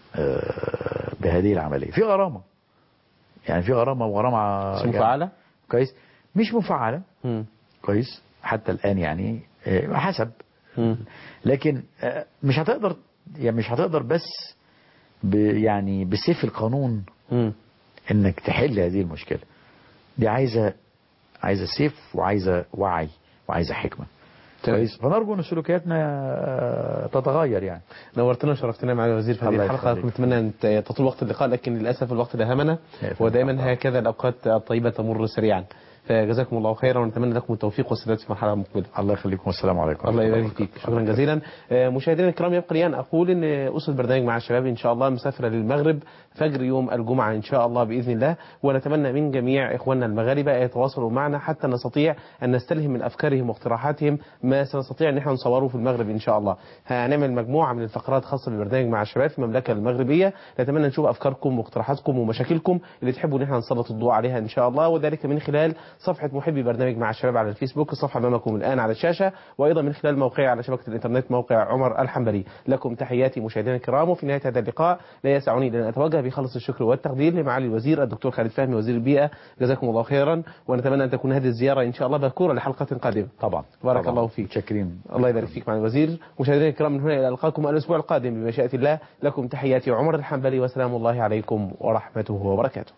آه، بهذه العمليه في غرامه يعني في غرامه وغرامه مش مفعلة؟ كويس مش مفعله مم. كويس حتى الان يعني آه، حسب مم. لكن آه، مش هتقدر يعني مش هتقدر بس ب يعني بسيف القانون مم. انك تحل هذه المشكله دي عايزه عايزه سيف وعايزه وعي وعايزه حكمه كويس فنرجو ان سلوكياتنا آه، تتغير يعني نورتنا وشرفتنا معالي الوزير في هذه الله الحلقه يخليك. نتمنى ان ت- تطول وقت اللقاء لكن للاسف الوقت داهمنا ودائما هكذا الاوقات الطيبه تمر سريعا فجزاكم الله خيرا ونتمنى لكم التوفيق والسداد في المرحله المقبله الله يخليكم والسلام عليكم الله يبارك فيك شكرا جزيلا آه، مشاهدينا الكرام يبقى لي ان اقول ان اسره البرنامج مع الشباب ان شاء الله مسافره للمغرب فجر يوم الجمعه ان شاء الله باذن الله ونتمنى من جميع اخواننا المغاربه يتواصلوا معنا حتى نستطيع ان نستلهم من افكارهم واقتراحاتهم ما سنستطيع ان احنا نصوره في المغرب ان شاء الله هنعمل مجموعه من الفقرات خاصه بالبرنامج مع الشباب في المملكه المغربيه نتمنى نشوف افكاركم واقتراحاتكم ومشاكلكم اللي تحبوا ان احنا نسلط الضوء عليها ان شاء الله وذلك من خلال صفحه محبي برنامج مع الشباب على الفيسبوك الصفحه امامكم الان على الشاشه وايضا من خلال موقعي على شبكه الانترنت موقع عمر الحنبلي لكم تحياتي مشاهدينا الكرام وفي نهايه هذا اللقاء لا يسعني الا ان اتوجه بخلص الشكر والتقدير لمعالي الوزير الدكتور خالد فهمي وزير البيئه جزاكم الله خيرا ونتمنى ان تكون هذه الزياره ان شاء الله باكوره لحلقه قادمه طبعا بارك طبعاً. الله فيك متشكرين الله يبارك فيك معالي الوزير مشاهدينا الكرام من هنا الى القاكم الاسبوع القادم بمشيئه الله لكم تحياتي عمر الحنبلي وسلام الله عليكم ورحمته وبركاته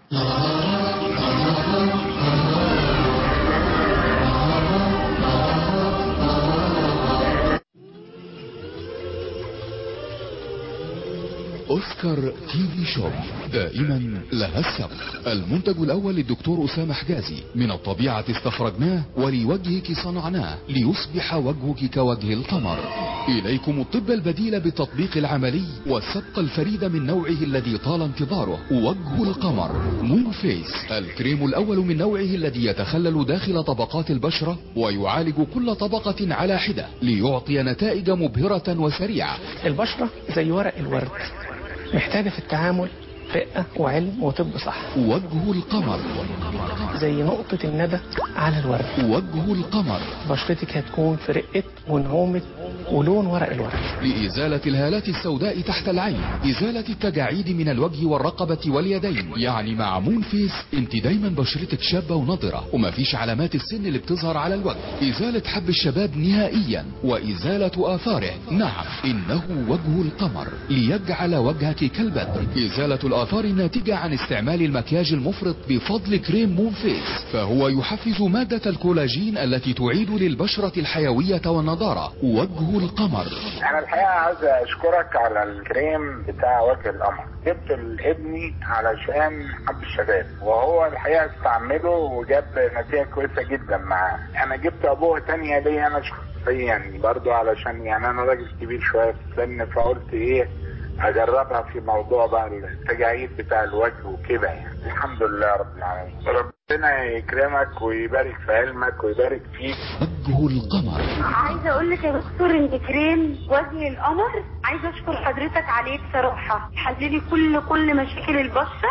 أوسكار تي في شوب دائما لها السبق المنتج الأول للدكتور أسامة حجازي من الطبيعة استخرجناه ولوجهك صنعناه ليصبح وجهك كوجه القمر إليكم الطب البديل بالتطبيق العملي والسبق الفريد من نوعه الذي طال انتظاره وجه القمر مون فيس الكريم الأول من نوعه الذي يتخلل داخل طبقات البشرة ويعالج كل طبقة على حدة ليعطي نتائج مبهرة وسريعة البشرة زي ورق الورد محتاجة في التعامل رقة وعلم وطب صح وجه القمر زي نقطة الندى على الورد وجه القمر بشرتك هتكون في رقة ونعومة ولون ورق الورد لإزالة الهالات السوداء تحت العين إزالة التجاعيد من الوجه والرقبة واليدين يعني مع مون فيس انت دايما بشرتك شابة ونضرة ومفيش علامات السن اللي بتظهر على الوجه إزالة حب الشباب نهائيا وإزالة آثاره نعم إنه وجه القمر ليجعل وجهك كالبدر إزالة الآثار الناتجة عن استعمال المكياج المفرط بفضل كريم مون فيس فهو يحفز مادة الكولاجين التي تعيد للبشرة الحيوية والنضارة وجه القمر انا الحقيقه عايز اشكرك على الكريم بتاع وجه القمر جبت لابني علشان حب الشباب وهو الحقيقه استعمله وجاب نتيجه كويسه جدا معاه انا جبت ابوه تانية ليا انا شخصيا برضو علشان يعني انا راجل كبير شويه في السن فقلت ايه اجربها في موضوع بقى التجاعيد بتاع الوجه وكده يعني الحمد لله رب العالمين ربنا يكرمك ويبارك في علمك ويبارك فيك وجه القمر عايزه اقول لك يا دكتور انت كريم وجه القمر عايزه اشكر حضرتك عليه بصراحه حللي كل كل مشاكل البشره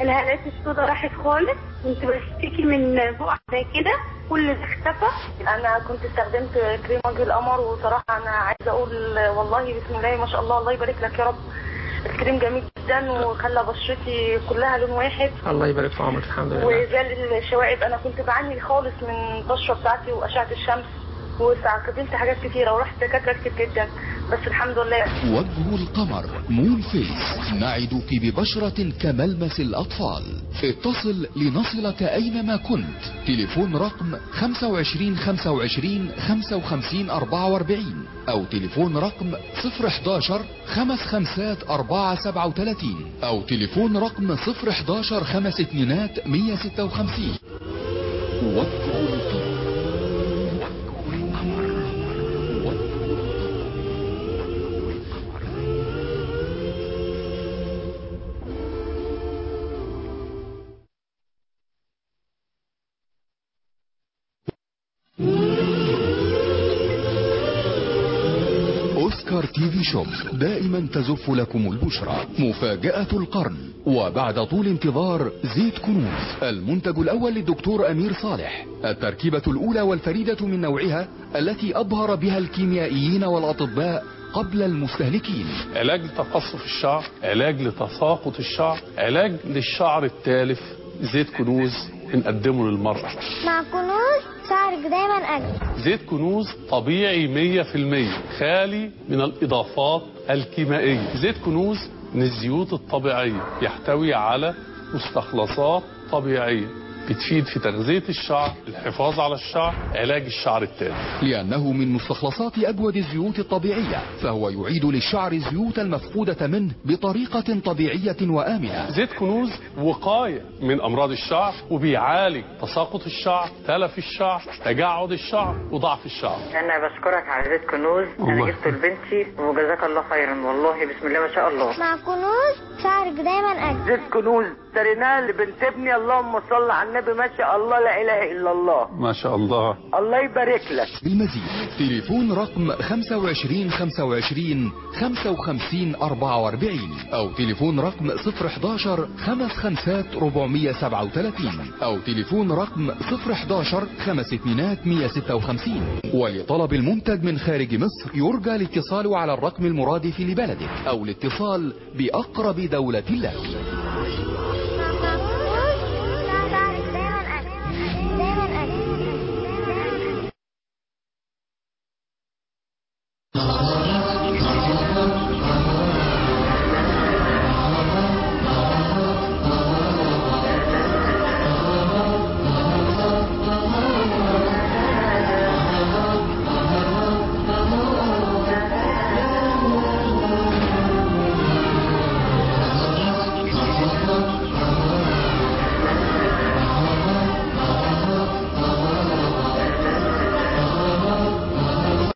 الهالات السوداء راحت خالص كنت بشتكي من بقع زي كده كل ده اختفى انا كنت استخدمت كريم وجه القمر وصراحه انا عايزه اقول والله بسم الله ما شاء الله الله يبارك لك يا رب الكريم جميل جدا وخلى بشرتي كلها لون واحد الله يبارك في عمرك الحمد لله وزال الشوائب انا كنت بعاني خالص من البشره بتاعتي واشعه الشمس واستخدمت حاجات كتيره ورحت دكاتره كتير جدا بس الحمد لله وجه القمر مون فيس نعدك ببشرة كملمس الأطفال اتصل لنصلك أينما كنت تليفون رقم 25 25 55 44 أو تليفون رقم 011 خمس خمسات 4 37 أو تليفون رقم 011 خمس اتنينات 156 وجه القمر أوسكار تي في شوب دائما تزف لكم البشرى مفاجأة القرن وبعد طول انتظار زيت كنوز المنتج الأول للدكتور أمير صالح التركيبة الأولى والفريدة من نوعها التي أبهر بها الكيميائيين والأطباء قبل المستهلكين علاج لتقصف الشعر علاج لتساقط الشعر علاج للشعر التالف زيت كنوز بنقدمه للمرأة مع كنوز شعرك دايما أجمل زيت كنوز طبيعي 100% خالي من الإضافات الكيميائية زيت كنوز من الزيوت الطبيعية يحتوي على مستخلصات طبيعية بتفيد في تغذية الشعر الحفاظ على الشعر علاج الشعر التالف لأنه من مستخلصات أجود الزيوت الطبيعية فهو يعيد للشعر الزيوت المفقودة منه بطريقة طبيعية وآمنة زيت كنوز وقاية من أمراض الشعر وبيعالج تساقط الشعر تلف الشعر تجعد الشعر وضعف الشعر انا بشكرك على زيت كنوز انا الله. جبته لبنتي وجزاك الله خيرا والله بسم الله ما شاء الله مع كنوز شعرك دايما أجمل زيت كنوز اشتريناه لبنت ابني اللهم صل على النبي ما شاء الله لا اله الا الله ما شاء الله الله يبارك لك بالمزيد تليفون رقم 25 25 55 44 أو تليفون رقم 011 خمس خمسات 437 أو تليفون رقم 011 خمس اتنينات 156 ولطلب المنتج من خارج مصر يرجى الاتصال على الرقم المرادف لبلدك أو الاتصال بأقرب دولة لك